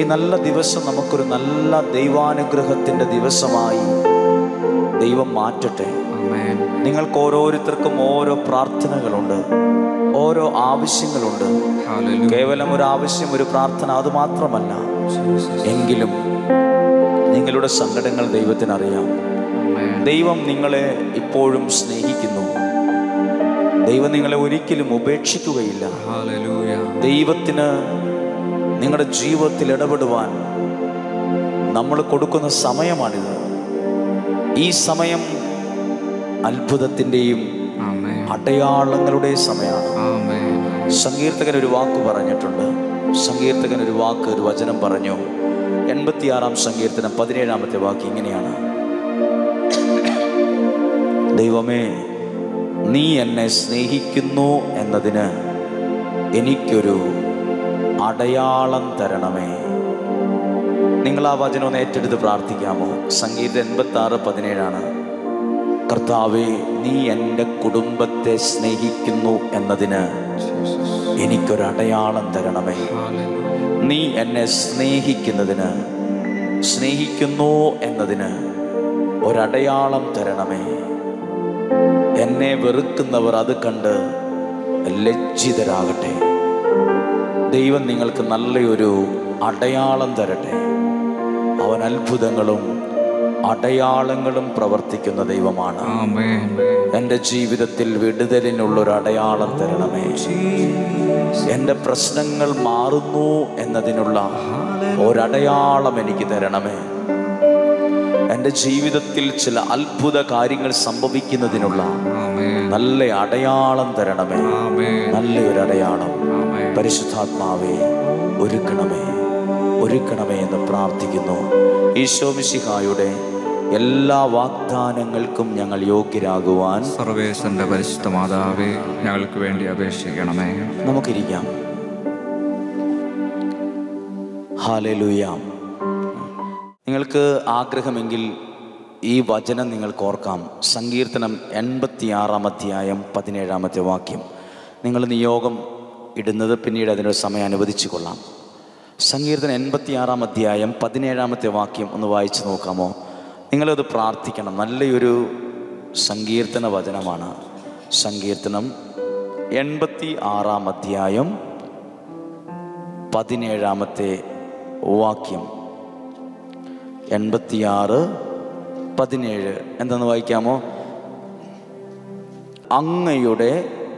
നല്ല ദിവസം നമുക്കൊരു നല്ല ദൈവാനുഗ്രഹത്തിൻ്റെ ദിവസമായി ദൈവം മാറ്റട്ടെ ആമേൻ നിങ്ങൾക്ക് ഓരോരുത്തർക്കും ഓരോ പ്രാർത്ഥനകളുണ്ട് ഓരോ ആവശ്യങ്ങളുണ്ട് ഹല്ലേലൂയ കേവലം ഒരു ആവശ്യം ഒരു പ്രാർത്ഥന അത് മാത്രമല്ല ജീസസ് എങ്കിലും നിങ്ങളുടെ സങ്കടങ്ങൾ ദൈവത്തിനറിയാം ആമേൻ ദൈവം നിങ്ങളെ ഇപ്പോഴും സ്നേഹിക്കുന്നു ദൈവം നിങ്ങളെ ഒരിക്കലും ഉപേക്ഷിക്കുകയില്ല ഹല്ലേലൂയ ദൈവത്തിന് നിങ്ങളുടെ ജീവിതത്തിൽ ഇടപെടുവാൻ നമ്മൾ കൊടുക്കുന്ന സമയമാണിത് ഈ സമയം അത്ഭുതത്തിൻ്റെയും ആമേൻ അടയാളങ്ങളുടെ സമയമാണ് ആമേൻ സങ്കീർത്തകൻ ഒരു വാക്ക് പറഞ്ഞിട്ടുണ്ട് സങ്കീർത്തകൻ ഒരു വാക്ക് ഒരു വചനം പറഞ്ഞു എൺപത്തിയാറാം സങ്കീർത്തനം പതിനേഴാമത്തെ വാക്ക് ഇങ്ങനെയാണ് ദൈവമേ നീ എന്നെ സ്നേഹിക്കുന്നു എന്നതിന് എനിക്കൊരു അടയാളം തരണമേ നിങ്ങൾ ആ വചനം ഒന്ന് ഏറ്റെടുത്ത് പ്രാർത്ഥിക്കാമോ സംഗീതം എൺപത്തി ആറ് പതിനേഴാണ് കർത്താവേ നീ എൻ്റെ കുടുംബത്തെ സ്നേഹിക്കുന്നു എന്നതിന് ജീസസ് എനിക്കൊരു അടയാളം തരണമേ ഹല്ലേലൂയ നീ എന്നെ സ്നേഹിക്കുന്നതിന് സ്നേഹിക്കുന്നു എന്നതിന് ഒരടയാളം തരണമേ എന്നെ വെറുക്കുന്നവർ അത് കണ്ട് ലജ്ജിതരാകട്ടെ ദൈവം നിങ്ങൾക്ക് നല്ലൊരു അടയാളം തരട്ടെ അവൻ അത്ഭുതങ്ങളും അടയാളങ്ങളും പ്രവർത്തിക്കുന്ന ദൈവമാണ് ആമേൻ എൻ്റെ ജീവിതത്തിൽ വിടുതലിനുള്ളൊരു അടയാളം തരണമേ എൻ്റെ പ്രശ്നങ്ങൾ മാറുന്നു എന്നതിനുള്ള ഒരടയാളം എനിക്ക് തരണമേ എൻ്റെ ജീവിതത്തിൽ ചില അത്ഭുത കാര്യങ്ങൾ സംഭവിക്കുന്നതിനുള്ള ആമേൻ നല്ല അടയാളം തരണമേ ആമേൻ നല്ലൊരു അടയാളം ആമേൻ പരിശുദ്ധാത്മാവേ ഒരുക്കണമേ ഒരുക്കണമേ എന്ന് പ്രാർത്ഥിക്കുന്നു ഈശോമിശിഹായുടെ എല്ലാ വാഗ്ദാനങ്ങൾക്കും ഞങ്ങൾ യോഗ്യരാകുവാൻ സർവേശ്വരന്റെ പരിശുദ്ധ മാതാവേ ഞങ്ങൾക്ക് വേണ്ടി അപേക്ഷിക്കണമേ നമുക്കിരിക്കാം ഹാലലുയാം നിങ്ങൾക്ക് ആഗ്രഹമെങ്കിൽ ഈ വചനം നിങ്ങൾക്ക് ഓർക്കാം സങ്കീർത്തനം എൺപത്തിയാറാം അധ്യായം പതിനേഴാമത്തെ വാക്യം നിങ്ങൾ നിയോഗം ഇടുന്നത് പിന്നീട് അതിനൊരു സമയം അനുവദിച്ചു കൊള്ളാം സങ്കീർത്തനം എൺപത്തിയാറാം അധ്യായം പതിനേഴാമത്തെ വാക്യം ഒന്ന് വായിച്ചു നോക്കാമോ നിങ്ങളത് പ്രാർത്ഥിക്കണം നല്ലൊരു സങ്കീർത്തന വചനമാണ് സങ്കീർത്തനം എൺപത്തി ആറാം അധ്യായം പതിനേഴാമത്തെ വാക്യം എൺപത്തിയാറ് പതിനേഴ് എന്തെന്ന് വായിക്കാമോ അങ്ങയുടെ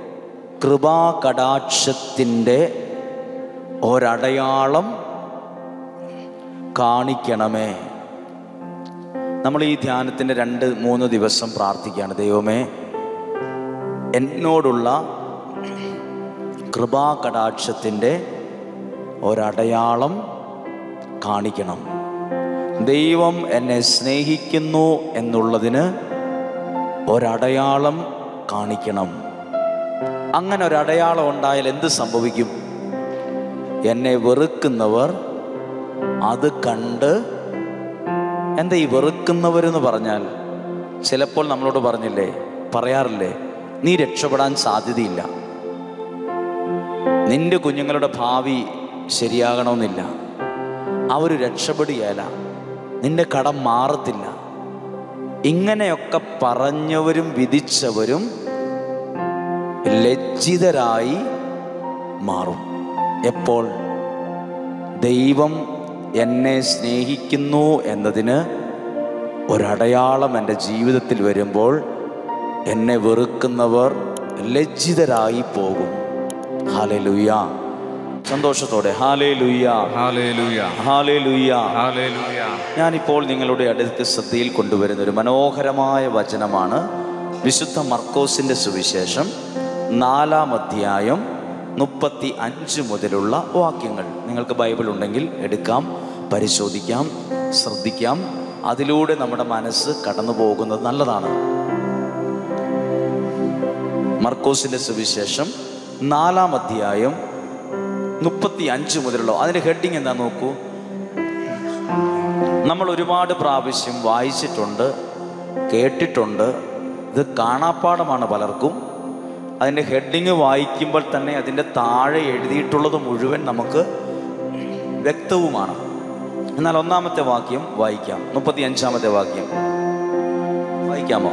കൃപാകടാക്ഷത്തിൻ്റെ ഒരടയാളം കാണിക്കണമേ നമ്മൾ ഈ ധ്യാനത്തിൻ്റെ രണ്ട് മൂന്ന് ദിവസം പ്രാർത്ഥിക്കുകയാണ് ദൈവമേ എന്നോടുള്ള കൃപാകടാക്ഷത്തിൻ്റെ ഒരടയാളം കാണിക്കണം ദൈവം എന്നെ സ്നേഹിക്കുന്നു എന്നുള്ളതിന് ഒരടയാളം കാണിക്കണം അങ്ങനെ ഒരടയാളം ഉണ്ടായാൽ എന്ത് സംഭവിക്കും എന്നെ വെറുക്കുന്നവർ അത് കണ്ട് എന്താ ഈ വെറുക്കുന്നവരെന്ന് പറഞ്ഞാൽ ചിലപ്പോൾ നമ്മളോട് പറഞ്ഞില്ലേ പറയാറില്ലേ നീ രക്ഷപ്പെടാൻ സാധ്യതയില്ല നിന്റെ കുഞ്ഞുങ്ങളുടെ ഭാവി ശരിയാകണമെന്നില്ല അവർ രക്ഷപ്പെടുകയല്ല നിന്റെ കടം മാറത്തില്ല ഇങ്ങനെയൊക്കെ പറഞ്ഞവരും വിധിച്ചവരും ലജ്ജിതരായി മാറും എപ്പോൾ ദൈവം എന്നെ സ്നേഹിക്കുന്നു എന്നതിന് ഒരടയാളം എൻ്റെ ജീവിതത്തിൽ വരുമ്പോൾ എന്നെ വെറുക്കുന്നവർ ലജ്ജിതരായി പോകും ഹാലേ ലുയ്യ സന്തോഷത്തോടെ ഹാലേ ലുയ്യ ഹാലേലൂയ ഹാലേ ലുയ്യ ഹാലേലൂയ ഞാനിപ്പോൾ നിങ്ങളുടെ അടുത്ത് ശ്രദ്ധയിൽ കൊണ്ടുവരുന്ന ഒരു മനോഹരമായ വചനമാണ് വിശുദ്ധ മർക്കോസിൻ്റെ സുവിശേഷം നാലാം അധ്യായം മുപ്പത്തി അഞ്ച് മുതലുള്ള വാക്യങ്ങൾ നിങ്ങൾക്ക് ബൈബിൾ ഉണ്ടെങ്കിൽ എടുക്കാം പരിശോധിക്കാം ശ്രദ്ധിക്കാം അതിലൂടെ നമ്മുടെ മനസ്സ് കടന്നു പോകുന്നത് നല്ലതാണ് മർക്കോസിൻ്റെ സുവിശേഷം നാലാം അധ്യായം മുപ്പത്തി അഞ്ച് മുതലുള്ള അതിൻ്റെ ഹെഡിങ് എന്താ നോക്കൂ നമ്മൾ ഒരുപാട് പ്രാവശ്യം വായിച്ചിട്ടുണ്ട് കേട്ടിട്ടുണ്ട് ഇത് കാണാപ്പാടമാണ് പലർക്കും അതിൻ്റെ ഹെഡിങ് വായിക്കുമ്പോൾ തന്നെ അതിൻ്റെ താഴെ എഴുതിയിട്ടുള്ളത് മുഴുവൻ നമുക്ക് വ്യക്തവുമാണ് എന്നാൽ ഒന്നാമത്തെ വാക്യം വായിക്കാം മുപ്പത്തി അഞ്ചാമത്തെ വാക്യം വായിക്കാമോ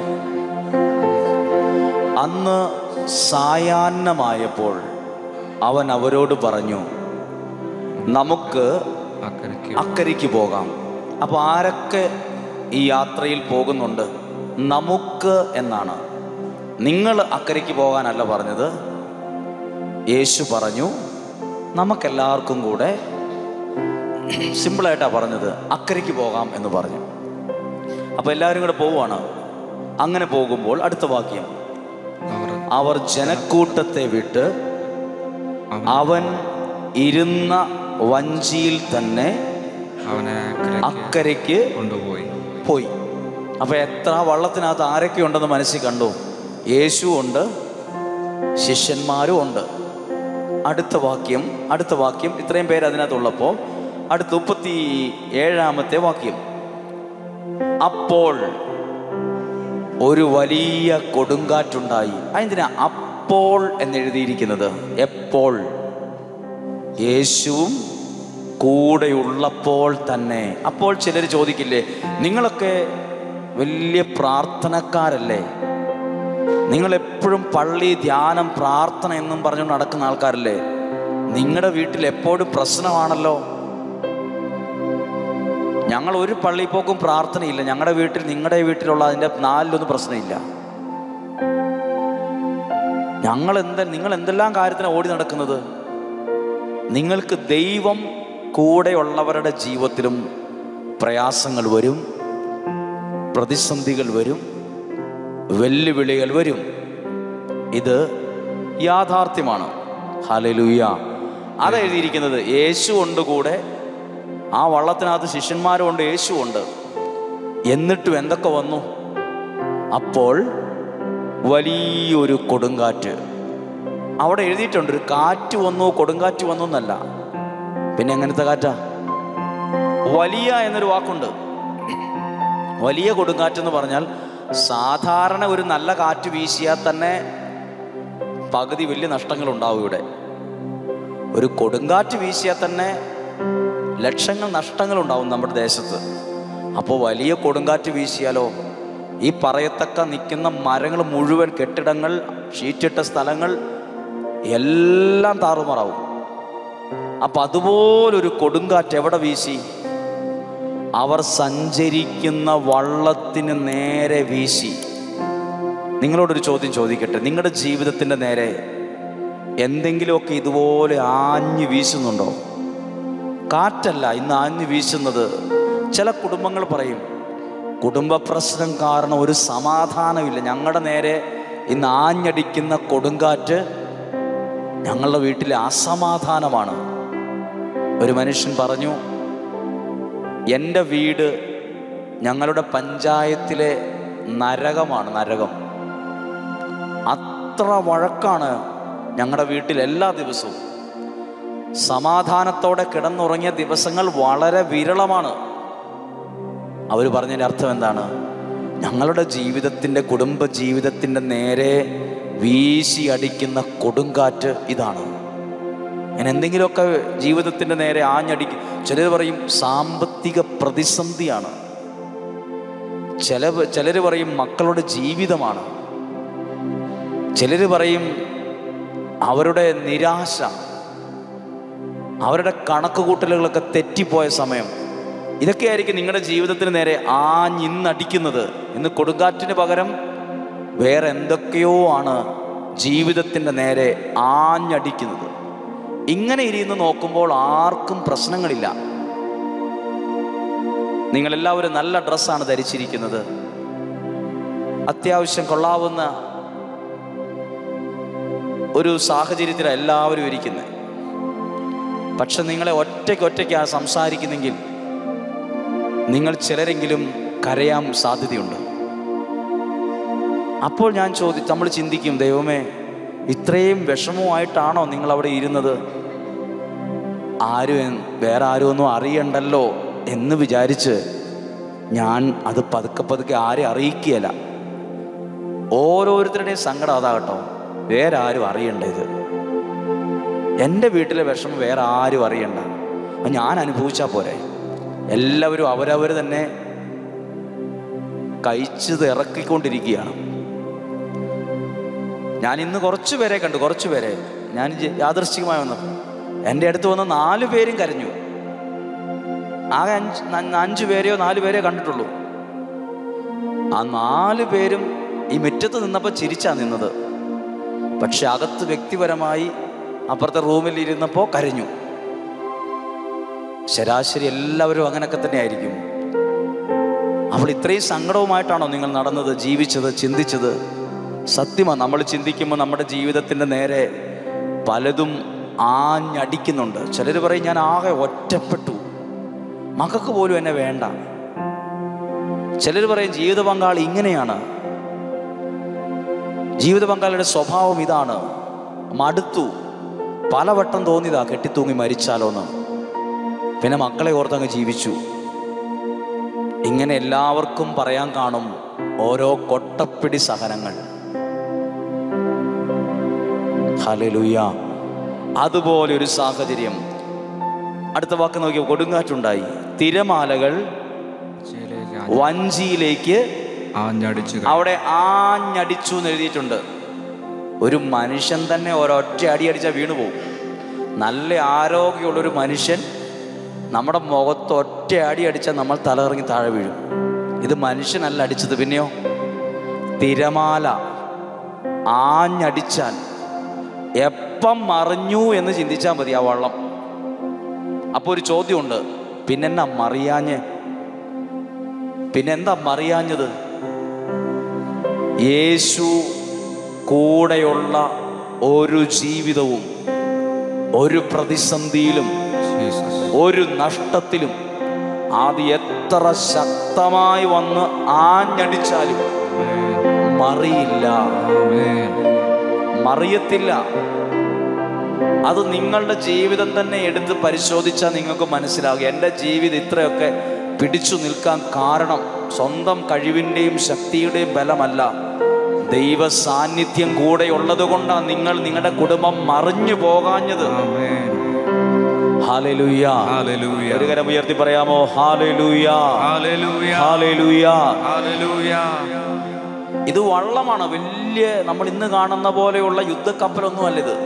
അന്ന് സായാഹ്നമായപ്പോൾ അവൻ അവരോട് പറഞ്ഞു നമുക്ക് അക്കരയ്ക്ക് അക്കരയ്ക്ക് പോകാം അപ്പോൾ ആരൊക്കെ ഈ യാത്രയിൽ പോകുന്നുണ്ട് നമുക്ക് എന്നാണ് നിങ്ങൾ അക്കരയ്ക്ക് പോകാനല്ല പറഞ്ഞത് യേശു പറഞ്ഞു നമുക്കെല്ലാവർക്കും കൂടെ സിമ്പിളായിട്ടാണ് പറഞ്ഞത് അക്കരയ്ക്ക് പോകാം എന്ന് പറഞ്ഞു അപ്പോൾ എല്ലാവരും കൂടെ പോവുകയാണ് അങ്ങനെ പോകുമ്പോൾ അടുത്ത വാക്യം അവർ അവർ ജനക്കൂട്ടത്തെ വിട്ട് അവൻ അവൻ ഇരുന്ന വഞ്ചിയിൽ തന്നെ അവനെ അക്കരയ്ക്ക് അക്കരയ്ക്ക് കൊണ്ടുപോയി പോയി അപ്പൊ എത്ര വള്ളത്തിനകത്ത് ആരൊക്കെ ഉണ്ടെന്ന് മനസ്സിൽ കണ്ടു യേശു ഉണ്ട് ശിഷ്യന്മാരും ഉണ്ട് അടുത്ത വാക്യം അടുത്ത വാക്യം ഇത്രയും പേര് അതിനകത്തുള്ളപ്പോൾ അടുത്ത മുപ്പത്തി ഏഴാമത്തെ വാക്യം അപ്പോൾ ഒരു വലിയ കൊടുങ്കാറ്റുണ്ടായി അതെന്തിനാ അപ്പോൾ എന്നെഴുതിയിരിക്കുന്നത് എപ്പോൾ യേശുവും കൂടെയുള്ളപ്പോൾ തന്നെ അപ്പോൾ ചിലർ ചോദിക്കില്ലേ നിങ്ങളൊക്കെ വലിയ പ്രാർത്ഥനക്കാരല്ലേ നിങ്ങൾ എപ്പോഴും പള്ളി ധ്യാനം പ്രാർത്ഥന എന്നും പറഞ്ഞുകൊണ്ട് നടക്കുന്ന ആൾക്കാരല്ലേ നിങ്ങളുടെ വീട്ടിൽ എപ്പോഴും പ്രശ്നമാണല്ലോ ഞങ്ങൾ ഒരു പള്ളി പോക്കും പ്രാർത്ഥനയില്ല ഞങ്ങളുടെ വീട്ടിൽ നിങ്ങളുടെ വീട്ടിലുള്ള അതിൻ്റെ നാലിലൊന്നും പ്രശ്നമില്ല ഞങ്ങൾ എന്ത നിങ്ങൾ എന്തെല്ലാം കാര്യത്തിന് ഓടി നടക്കുന്നത് നിങ്ങൾക്ക് ദൈവം കൂടെയുള്ളവരുടെ ജീവിതത്തിലും പ്രയാസങ്ങൾ വരും പ്രതിസന്ധികൾ വരും വെല്ലുവിളികൾ വരും ഇത് യാഥാർത്ഥ്യമാണ് ഹലലുയ അതെഴുതിയിരിക്കുന്നത് യേശു ഉണ്ട് കൂടെ ആ വള്ളത്തിനകത്ത് ശിഷ്യന്മാരും ഉണ്ട് യേശു ഉണ്ട് എന്നിട്ടും എന്തൊക്കെ വന്നു അപ്പോൾ വലിയൊരു കൊടുങ്കാറ്റ് അവിടെ എഴുതിയിട്ടുണ്ട് ഒരു കാറ്റ് വന്നു കൊടുങ്കാറ്റ് വന്നു എന്നല്ല പിന്നെ എങ്ങനത്തെ കാറ്റാ വലിയ എന്നൊരു വാക്കുണ്ട് വലിയ കൊടുങ്കാറ്റ് എന്ന് പറഞ്ഞാൽ സാധാരണ ഒരു നല്ല കാറ്റ് വീശിയാൽ തന്നെ പകുതി വലിയ നഷ്ടങ്ങൾ ഉണ്ടാവും ഇവിടെ ഒരു കൊടുങ്കാറ്റ് വീശിയാൽ തന്നെ ലക്ഷങ്ങൾ നഷ്ടങ്ങൾ ഉണ്ടാവും നമ്മുടെ ദേശത്ത് അപ്പോൾ വലിയ കൊടുങ്കാറ്റ് വീശിയാലോ ഈ പറയത്തക്ക നിൽക്കുന്ന മരങ്ങൾ മുഴുവൻ കെട്ടിടങ്ങൾ ഷീറ്റിട്ട സ്ഥലങ്ങൾ എല്ലാം താറുമാറാവും അപ്പം അതുപോലൊരു കൊടുങ്കാറ്റ് എവിടെ വീശി അവർ സഞ്ചരിക്കുന്ന വള്ളത്തിന് നേരെ വീശി നിങ്ങളോടൊരു ചോദ്യം ചോദിക്കട്ടെ നിങ്ങളുടെ ജീവിതത്തിൻ്റെ നേരെ എന്തെങ്കിലുമൊക്കെ ഇതുപോലെ ആഞ്ഞു വീശുന്നുണ്ടോ കാറ്റല്ല ഇന്ന് ആഞ്ഞു വീശുന്നത് ചില കുടുംബങ്ങൾ പറയും കുടുംബ പ്രശ്നം കാരണം ഒരു സമാധാനമില്ല ഞങ്ങളുടെ നേരെ ഇന്ന് ആഞ്ഞടിക്കുന്ന കൊടുങ്കാറ്റ് ഞങ്ങളുടെ വീട്ടിലെ അസമാധാനമാണ് ഒരു മനുഷ്യൻ പറഞ്ഞു എൻ്റെ വീട് ഞങ്ങളുടെ പഞ്ചായത്തിലെ നരകമാണ് നരകം അത്ര വഴക്കാണ് ഞങ്ങളുടെ വീട്ടിൽ എല്ലാ ദിവസവും സമാധാനത്തോടെ കിടന്നുറങ്ങിയ ദിവസങ്ങൾ വളരെ വിരളമാണ് അവർ പറഞ്ഞതിൻ്റെ അർത്ഥം എന്താണ് ഞങ്ങളുടെ ജീവിതത്തിൻ്റെ കുടുംബ ജീവിതത്തിൻ്റെ നേരെ വീശി അടിക്കുന്ന കൊടുങ്കാറ്റ് ഇതാണ് ഞാൻ എന്തെങ്കിലുമൊക്കെ ജീവിതത്തിൻ്റെ നേരെ ആഞ്ഞടിക്കും ചിലർ പറയും സാമ്പത്തിക പ്രതിസന്ധിയാണ് ചില ചിലർ പറയും മക്കളുടെ ജീവിതമാണ് ചിലർ പറയും അവരുടെ നിരാശ അവരുടെ കണക്ക് കൂട്ടലുകളൊക്കെ തെറ്റിപ്പോയ സമയം ഇതൊക്കെയായിരിക്കും നിങ്ങളുടെ ജീവിതത്തിന് നേരെ ആഞ്ഞിന്നടിക്കുന്നത് ഇന്ന് കൊടുങ്കാറ്റിന് പകരം വേറെ എന്തൊക്കെയോ ആണ് ജീവിതത്തിൻ്റെ നേരെ ആഞ്ഞടിക്കുന്നത് ഇങ്ങനെ ഇരുന്ന് നോക്കുമ്പോൾ ആർക്കും പ്രശ്നങ്ങളില്ല നിങ്ങളെല്ലാവരും നല്ല ഡ്രസ്സാണ് ധരിച്ചിരിക്കുന്നത് അത്യാവശ്യം കൊള്ളാവുന്ന ഒരു സാഹചര്യത്തിലാണ് എല്ലാവരും ഇരിക്കുന്നത് പക്ഷെ നിങ്ങളെ ഒറ്റയ്ക്ക് ഒറ്റയ്ക്കാണ് സംസാരിക്കുന്നെങ്കിൽ നിങ്ങൾ ചിലരെങ്കിലും കരയാൻ സാധ്യതയുണ്ട് അപ്പോൾ ഞാൻ ചോദി നമ്മൾ ചിന്തിക്കും ദൈവമേ ഇത്രയും വിഷമമായിട്ടാണോ നിങ്ങൾ അവിടെ ഇരുന്നത് ആരും എൻ- വേറെ ആരും ഒന്നും അറിയണ്ടല്ലോ എന്ന് വിചാരിച്ച് ഞാൻ അത് പതുക്കെ പതുക്കെ ആരെ അറിയിക്കുകയല്ല ഓരോരുത്തരുടെയും സങ്കടം അതാകട്ടോ വേറെ ആരും അറിയണ്ട ഇത് എൻ്റെ വീട്ടിലെ വിഷമം വേറെ ആരും അറിയണ്ട അത് ഞാൻ അനുഭവിച്ചാൽ പോരെ എല്ലാവരും അവരവർ തന്നെ കഴിച്ചത് ഇറക്കിക്കൊണ്ടിരിക്കുകയാണ് ഞാൻ ഇന്ന് കുറച്ച് പേരെ കണ്ടു കുറച്ച് പേരെ ഞാൻ ജ- യാദൃശ്ചികമായി വന്നപ്പോൾ എൻ്റെ അടുത്ത് വന്ന നാല് പേരും കരഞ്ഞു ആകെ അഞ്ച് ന- അഞ്ച് പേരെയോ നാല് പേരെയോ കണ്ടിട്ടുള്ളൂ ആ നാല് പേരും ഈ മുറ്റത്ത് നിന്നപ്പോൾ ചിരിച്ചാ നിന്നത് പക്ഷെ അകത്ത് വ്യക്തിപരമായി അപ്പുറത്തെ റൂമിൽ ഇരുന്നപ്പോൾ കരഞ്ഞു ശരാശരി എല്ലാവരും അങ്ങനെയൊക്കെ തന്നെ ആയിരിക്കും അവൾ ഇത്രയും സങ്കടവുമായിട്ടാണോ നിങ്ങൾ നടന്നത് ജീവിച്ചത് ചിന്തിച്ചത് സത്യമാണ് നമ്മൾ ചിന്തിക്കുമ്പോൾ നമ്മുടെ ജീവിതത്തിൻ്റെ നേരെ പലതും ആഞ്ഞടിക്കുന്നുണ്ട് ചിലർ പറയും ഞാൻ ആകെ ഒറ്റപ്പെട്ടു മക്കൾക്ക് പോലും എന്നെ വേണ്ട ചിലർ പറയും ജീവിത പങ്കാളി ഇങ്ങനെയാണ് ജീവിത പങ്കാളിയുടെ സ്വഭാവം ഇതാണ് മടുത്തു പലവട്ടം തോന്നിയതാ കെട്ടിത്തൂങ്ങി മരിച്ചാലോന്ന് പിന്നെ മക്കളെ ഓർത്തങ്ങ് ജീവിച്ചു ഇങ്ങനെ എല്ലാവർക്കും പറയാൻ കാണും ഓരോ കൊട്ടപ്പിടി സഹനങ്ങൾ ഹലലുയ അതുപോലെ ഒരു സാഹചര്യം അടുത്ത വാക്ക് നോക്കിയ കൊടുങ്കാറ്റുണ്ടായി തിരമാലകൾ ചിലയിലേക്ക് വഞ്ചിയിലേക്ക് ആഞ്ഞടിച്ചു അവിടെ ആഞ്ഞടിച്ചു എന്ന് എഴുതിയിട്ടുണ്ട് ഒരു മനുഷ്യൻ തന്നെ ഒരൊറ്റ അടി അടിച്ചാൽ വീണു പോകും നല്ല ആരോഗ്യമുള്ളൊരു മനുഷ്യൻ നമ്മുടെ മുഖത്ത് ഒറ്റ അടി അടിച്ചാൽ നമ്മൾ തലകറങ്ങി താഴെ വീഴും ഇത് മനുഷ്യനല്ല അടിച്ചത് പിന്നെയോ തിരമാല ആഞ്ഞടിച്ചാൽ എപ്പം മറിഞ്ഞു എന്ന് ചിന്തിച്ചാൽ മതി ആ വള്ളം അപ്പോൾ ഒരു ചോദ്യമുണ്ട് പിന്നെന്നാ മറിയാഞ്ഞ് പിന്നെന്താ മറിയാഞ്ഞത് യേശു കൂടെയുള്ള ഒരു ജീവിതവും ഒരു പ്രതിസന്ധിയിലും ജീസസ് ഒരു നഷ്ടത്തിലും അത് എത്ര ശക്തമായി വന്ന് ആഞ്ഞടിച്ചാലും മറിയില്ല ആമേൻ മറിയത്തില്ല അത് നിങ്ങളുടെ ജീവിതം തന്നെ എടുത്ത് പരിശോധിച്ചാൽ നിങ്ങൾക്ക് മനസ്സിലാകും എൻ്റെ ജീവിതം ഇത്രയൊക്കെ പിടിച്ചു നിൽക്കാൻ കാരണം സ്വന്തം കഴിവിൻ്റെയും ശക്തിയുടെയും ബലമല്ല ദൈവ സാന്നിധ്യം കൂടെ ഉള്ളത് കൊണ്ടാണ് നിങ്ങൾ നിങ്ങളുടെ കുടുംബം മറിഞ്ഞു പോകാഞ്ഞത് ആമേൻ ഹാലലുയ ഹല്ലേലൂയ ഒരു കരം ഉയർത്തി പറയാമോ ഹാലലുയ ഹല്ലേലൂയ ഹാലലുയ ഹല്ലേലൂയ ഇത് വള്ളമാണ് വലിയ നമ്മൾ ഇന്ന് കാണുന്ന പോലെയുള്ള യുദ്ധക്കപ്പലൊന്നുമല്ല ഇത്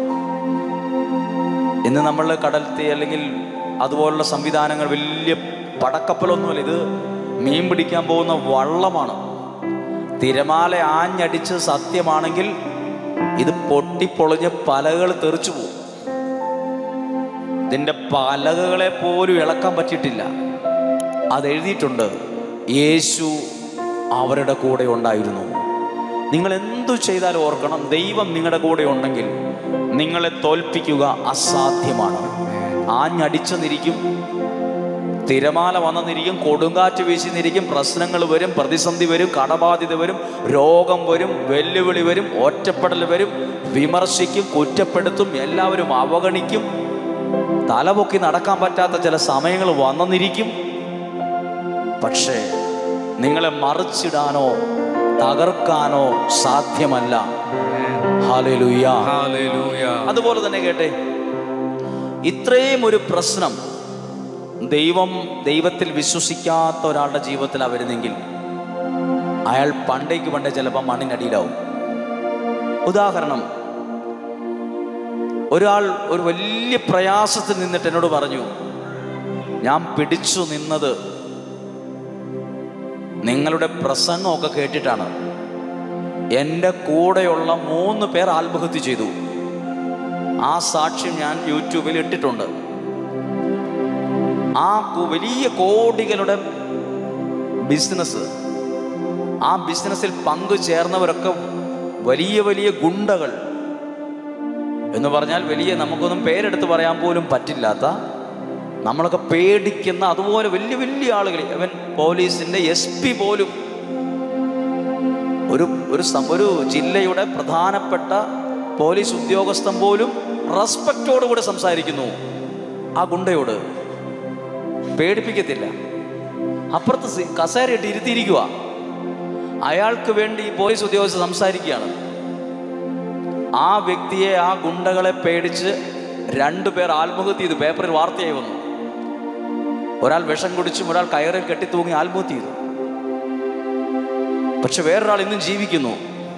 ഇന്ന് നമ്മൾ കടൽത്തി അല്ലെങ്കിൽ അതുപോലുള്ള സംവിധാനങ്ങൾ വലിയ പടക്കപ്പലൊന്നുമല്ല ഇത് മീൻ പിടിക്കാൻ പോകുന്ന വള്ളമാണ് തിരമാല ആഞ്ഞടിച്ച് സത്യമാണെങ്കിൽ ഇത് പൊട്ടിപ്പൊളിഞ്ഞ് പലകൾ തെറിച്ചു പോകും ഇതിൻ്റെ പലകകളെ പോലും ഇളക്കാൻ പറ്റിയിട്ടില്ല അതെഴുതിയിട്ടുണ്ട് യേശു അവരുടെ കൂടെ ഉണ്ടായിരുന്നു നിങ്ങൾ എന്തു ചെയ്താലും ഓർക്കണം ദൈവം നിങ്ങളുടെ കൂടെ ഉണ്ടെങ്കിൽ നിങ്ങളെ തോൽപ്പിക്കുക അസാധ്യമാണ് ആഞ്ഞടിച്ചെന്നിരിക്കും തിരമാല വന്നെന്നിരിക്കും കൊടുങ്കാറ്റ് വീശിന്നിരിക്കും പ്രശ്നങ്ങൾ വരും പ്രതിസന്ധി വരും കടബാധ്യത വരും രോഗം വരും വെല്ലുവിളി വരും ഒറ്റപ്പെടൽ വരും വിമർശിക്കും കുറ്റപ്പെടുത്തും എല്ലാവരും അവഗണിക്കും തലപൊക്കി നടക്കാൻ പറ്റാത്ത ചില സമയങ്ങൾ വന്നെന്നിരിക്കും പക്ഷേ നിങ്ങളെ മറിച്ചിടാനോ തകർക്കാനോ സാധ്യമല്ല ഹാലലുയ്യ ഹല്ലേലൂയ അതുപോലെ തന്നെ കേട്ടെ ഇത്രയും ഒരു പ്രശ്നം ദൈവം ദൈവത്തിൽ വിശ്വസിക്കാത്ത ഒരാളുടെ ജീവിതത്തിൽ വരുന്നെങ്കിൽ അയാൾ പണ്ടേക്ക് പണ്ടേ ചിലപ്പോൾ മണ്ണിനടിയിലാവും ഉദാഹരണം ഒരാൾ ഒരു വലിയ പ്രയാസത്തിൽ നിന്നിട്ട് എന്നോട് പറഞ്ഞു ഞാൻ പിടിച്ചു നിന്നത് നിങ്ങളുടെ പ്രസംഗമൊക്കെ കേട്ടിട്ടാണ് എൻ്റെ കൂടെയുള്ള മൂന്ന് പേർ ആത്മഹത്യ ചെയ്തു ആ സാക്ഷ്യം ഞാൻ യൂട്യൂബിൽ ഇട്ടിട്ടുണ്ട് ആ കു- വലിയ കോടികളുടെ ബിസിനസ് ആ ബിസിനസ്സിൽ പങ്കു ചേർന്നവരൊക്കെ വലിയ വലിയ ഗുണ്ടകൾ എന്ന് പറഞ്ഞാൽ വലിയ നമുക്കൊന്നും പേരെടുത്ത് പറയാൻ പോലും പറ്റില്ലാത്ത നമ്മളൊക്കെ പേടിക്കുന്ന അതുപോലെ വലിയ വലിയ ആളുകൾ അവൻ പോലീസിന്റെ എസ് പി പോലും ഒരു ഒരു സം- ഒരു ജില്ലയുടെ പ്രധാനപ്പെട്ട പോലീസ് ഉദ്യോഗസ്ഥൻ പോലും റെസ്പെക്റ്റോടുകൂടി സംസാരിക്കുന്നു ആ ഗുണ്ടയോട് പേടിപ്പിക്കത്തില്ല അപ്പുറത്ത് സി- കസേരയിട്ട് ഇരുത്തിയിരിക്കുക അയാൾക്ക് വേണ്ടി ഈ പോലീസ് ഉദ്യോഗസ്ഥർ സംസാരിക്കുകയാണ് ആ വ്യക്തിയെ ആ ഗുണ്ടകളെ പേടിച്ച് രണ്ടുപേർ ആത്മഹത്യ ചെയ്തു പേപ്പറിൽ വാർത്തയായി വന്നു ഒരാൾ വിഷം കുടിച്ചും ഒരാൾ കയറിൽ കെട്ടിത്തൂങ്ങി ആത്മഹത്യ ചെയ്തു പക്ഷെ വേറൊരാൾ ഇന്നും ജീവിക്കുന്നു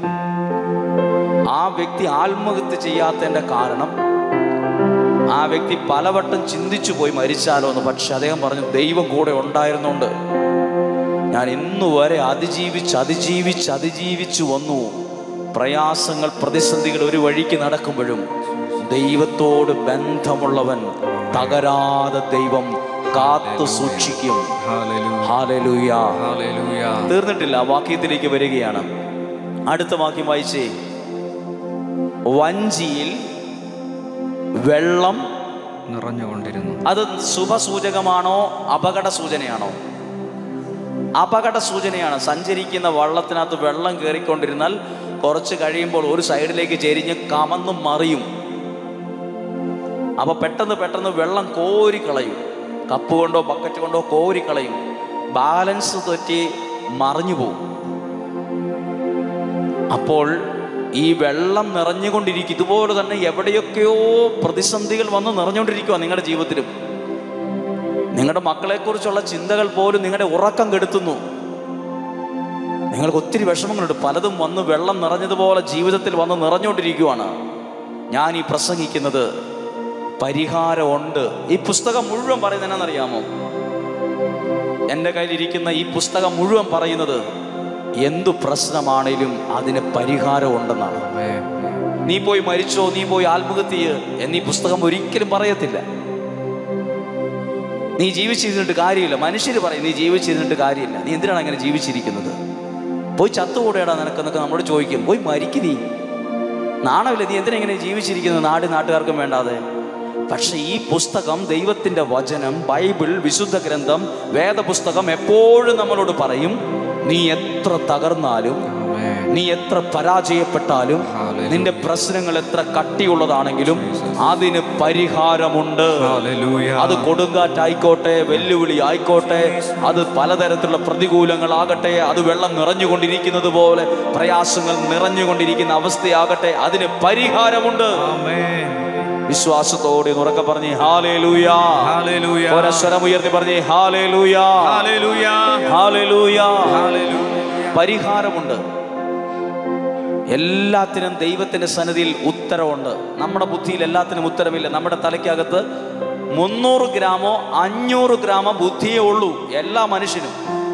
ആ വ്യക്തി ആത്മഹത്യ ചെയ്യാത്തതിൻ്റെ കാരണം ആ വ്യക്തി പലവട്ടം ചിന്തിച്ചു പോയി മരിച്ചാലോ എന്ന് പക്ഷെ അദ്ദേഹം പറഞ്ഞു ദൈവം കൂടെ ഉണ്ടായിരുന്നുകൊണ്ട് ഞാൻ ഇന്നു വരെ അതിജീവിച്ച് അതിജീവിച്ച് അതിജീവിച്ചു വന്നു പ്രയാസങ്ങൾ പ്രതിസന്ധികൾ ഒരു വഴിക്ക് നടക്കുമ്പോഴും ദൈവത്തോട് ബന്ധമുള്ളവൻ തകരാതെ ദൈവം കാത്തു സൂക്ഷിക്കും ഹല്ലേലൂയ ഹാലലൂയ ഹല്ലേലൂയ തീർന്നിട്ടില്ല വാക്യത്തിലേക്ക് വരികയാണ് അടുത്ത വാക്യം വായിച്ചേ വഞ്ചിയിൽ വെള്ളം നിറഞ്ഞുകൊണ്ടിരുന്നു അത് ശുഭസൂചകമാണോ അപകട സൂചനയാണോ അപകട സൂചനയാണ് സഞ്ചരിക്കുന്ന വള്ളത്തിനകത്ത് വെള്ളം കയറിക്കൊണ്ടിരുന്നാൽ കുറച്ച് കഴിയുമ്പോൾ ഒരു സൈഡിലേക്ക് ചെരിഞ്ഞ് കമന്നും മറിയും അപ്പൊ പെട്ടെന്ന് പെട്ടെന്ന് വെള്ളം കോരിക്കളയും കപ്പ് കൊണ്ടോ ബക്കറ്റ് കൊണ്ടോ കോരിക്കളയും ബാലൻസ് തെറ്റി മറിഞ്ഞു പോകും അപ്പോൾ ഈ വെള്ളം നിറഞ്ഞുകൊണ്ടിരിക്കും ഇതുപോലെ തന്നെ എവിടെയൊക്കെയോ പ്രതിസന്ധികൾ വന്ന് നിറഞ്ഞുകൊണ്ടിരിക്കുക നിങ്ങളുടെ ജീവിതത്തിലും നിങ്ങളുടെ മക്കളെക്കുറിച്ചുള്ള ചിന്തകൾ പോലും നിങ്ങളുടെ ഉറക്കം കെടുത്തുന്നു നിങ്ങൾക്ക് ഒത്തിരി വിഷമങ്ങളുണ്ട് പലതും വന്ന് വെള്ളം നിറഞ്ഞതുപോലെ ജീവിതത്തിൽ വന്ന് നിറഞ്ഞുകൊണ്ടിരിക്കുകയാണ് ഞാൻ ഈ പ്രസംഗിക്കുന്നത് പരിഹാരമുണ്ട് ഈ പുസ്തകം മുഴുവൻ പറയുന്നത് എന്നാണെന്നറിയാമോ എൻ്റെ കയ്യിലിരിക്കുന്ന ഈ പുസ്തകം മുഴുവൻ പറയുന്നത് എന്തു പ്രശ്നമാണേലും അതിന് പരിഹാരമുണ്ടെന്നാണ് ആമേൻ. നീ പോയി മരിച്ചോ നീ പോയി ആത്മഹത്യ ചെയ്യ് എന്നീ പുസ്തകം ഒരിക്കലും പറയത്തില്ല നീ ജീവിച്ചിരുന്നിട്ട് കാര്യമില്ല മനുഷ്യർ പറയും നീ ജീവിച്ചിരുന്നിട്ട് കാര്യമില്ല നീ എന്തിനാണ് അങ്ങനെ ജീവിച്ചിരിക്കുന്നത് പോയി ചത്തുകൂടെയാടാ നിനക്കെന്നൊക്കെ നമ്മളോട് ചോദിക്കും പോയി മരിക്ക് നീ നാണമില്ല നീ എന്തിനാ ഇങ്ങനെ ജീവിച്ചിരിക്കുന്നത് നാട് നാട്ടുകാർക്കും വേണ്ടാതെ പക്ഷെ ഈ പുസ്തകം ദൈവത്തിൻ്റെ വചനം ബൈബിൾ വിശുദ്ധ ഗ്രന്ഥം വേദപുസ്തകം എപ്പോഴും നമ്മളോട് പറയും നീ എത്ര തകർന്നാലും ആമേൻ. നീ എത്ര പരാജയപ്പെട്ടാലും Hallelujah. നിന്റെ പ്രശ്നങ്ങൾ എത്ര കട്ടിയുള്ളതാണെങ്കിലും അതിന് പരിഹാരമുണ്ട് ഹല്ലേലൂയ. അത് കൊടുങ്കാറ്റായിക്കോട്ടെ വെല്ലുവിളി ആയിക്കോട്ടെ അത് പലതരത്തിലുള്ള പ്രതികൂലങ്ങളാകട്ടെ അത് വെള്ളം നിറഞ്ഞുകൊണ്ടിരിക്കുന്നത് പോലെ പ്രയാസങ്ങൾ നിറഞ്ഞുകൊണ്ടിരിക്കുന്ന അവസ്ഥയാകട്ടെ അതിന് പരിഹാരമുണ്ട് ആമേൻ. വിശ്വാസത്തോടെ ഒന്ന് ഉറക്കെ പറഞ്ഞ് ഹാലേ ലൂയാ ഹല്ലേലൂയ. സ്വരം ഉയർത്തി പറഞ്ഞ് ഹാലേ ലൂയാ ഹല്ലേലൂയ. ഹാലേ ലൂയാ ഹല്ലേലൂയ. പരിഹാരമുണ്ട് എല്ലാത്തിനും ദൈവത്തിൻ്റെ സന്നിധിയിൽ ഉത്തരവുണ്ട് നമ്മുടെ ബുദ്ധിയിൽ എല്ലാത്തിനും ഉത്തരമില്ല നമ്മുടെ തലയ്ക്കകത്ത് മുന്നൂറ് ഗ്രാമോ അഞ്ഞൂറ് ഗ്രാമോ ബുദ്ധിയേ ഉള്ളൂ എല്ലാ മനുഷ്യനും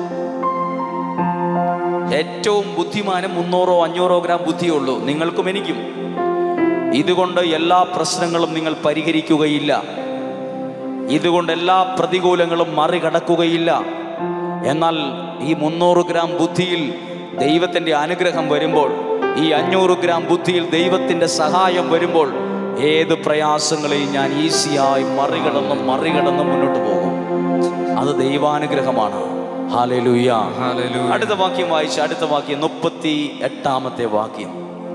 ഏറ്റവും ബുദ്ധിമാനും മുന്നൂറോ അഞ്ഞൂറോ ഗ്രാം ബുദ്ധിയേ ഉള്ളൂ നിങ്ങൾക്കും എനിക്കും ഇതുകൊണ്ട് എല്ലാ പ്രശ്നങ്ങളും നിങ്ങൾ പരിഹരിക്കുകയില്ല ഇതുകൊണ്ട് എല്ലാ പ്രതികൂലങ്ങളും മറികടക്കുകയില്ല എന്നാൽ ഈ മുന്നൂറ് ഗ്രാം ബുദ്ധിയിൽ ദൈവത്തിൻ്റെ അനുഗ്രഹം വരുമ്പോൾ ഈ അഞ്ഞൂറ് ഗ്രാം ബുദ്ധിയിൽ ദൈവത്തിൻ്റെ സഹായം വരുമ്പോൾ ഏത് പ്രയാസങ്ങളെയും ഞാൻ ഈസിയായി മറികടന്നും മറികടന്നും മുന്നോട്ട് പോകും അത് ദൈവാനുഗ്രഹമാണ് ഹാലലൂയ ഹല്ലേലൂയ. അടുത്ത വാക്യം വായിച്ച് അടുത്ത വാക്യം മുപ്പത്തി എട്ടാമത്തെ വാക്യം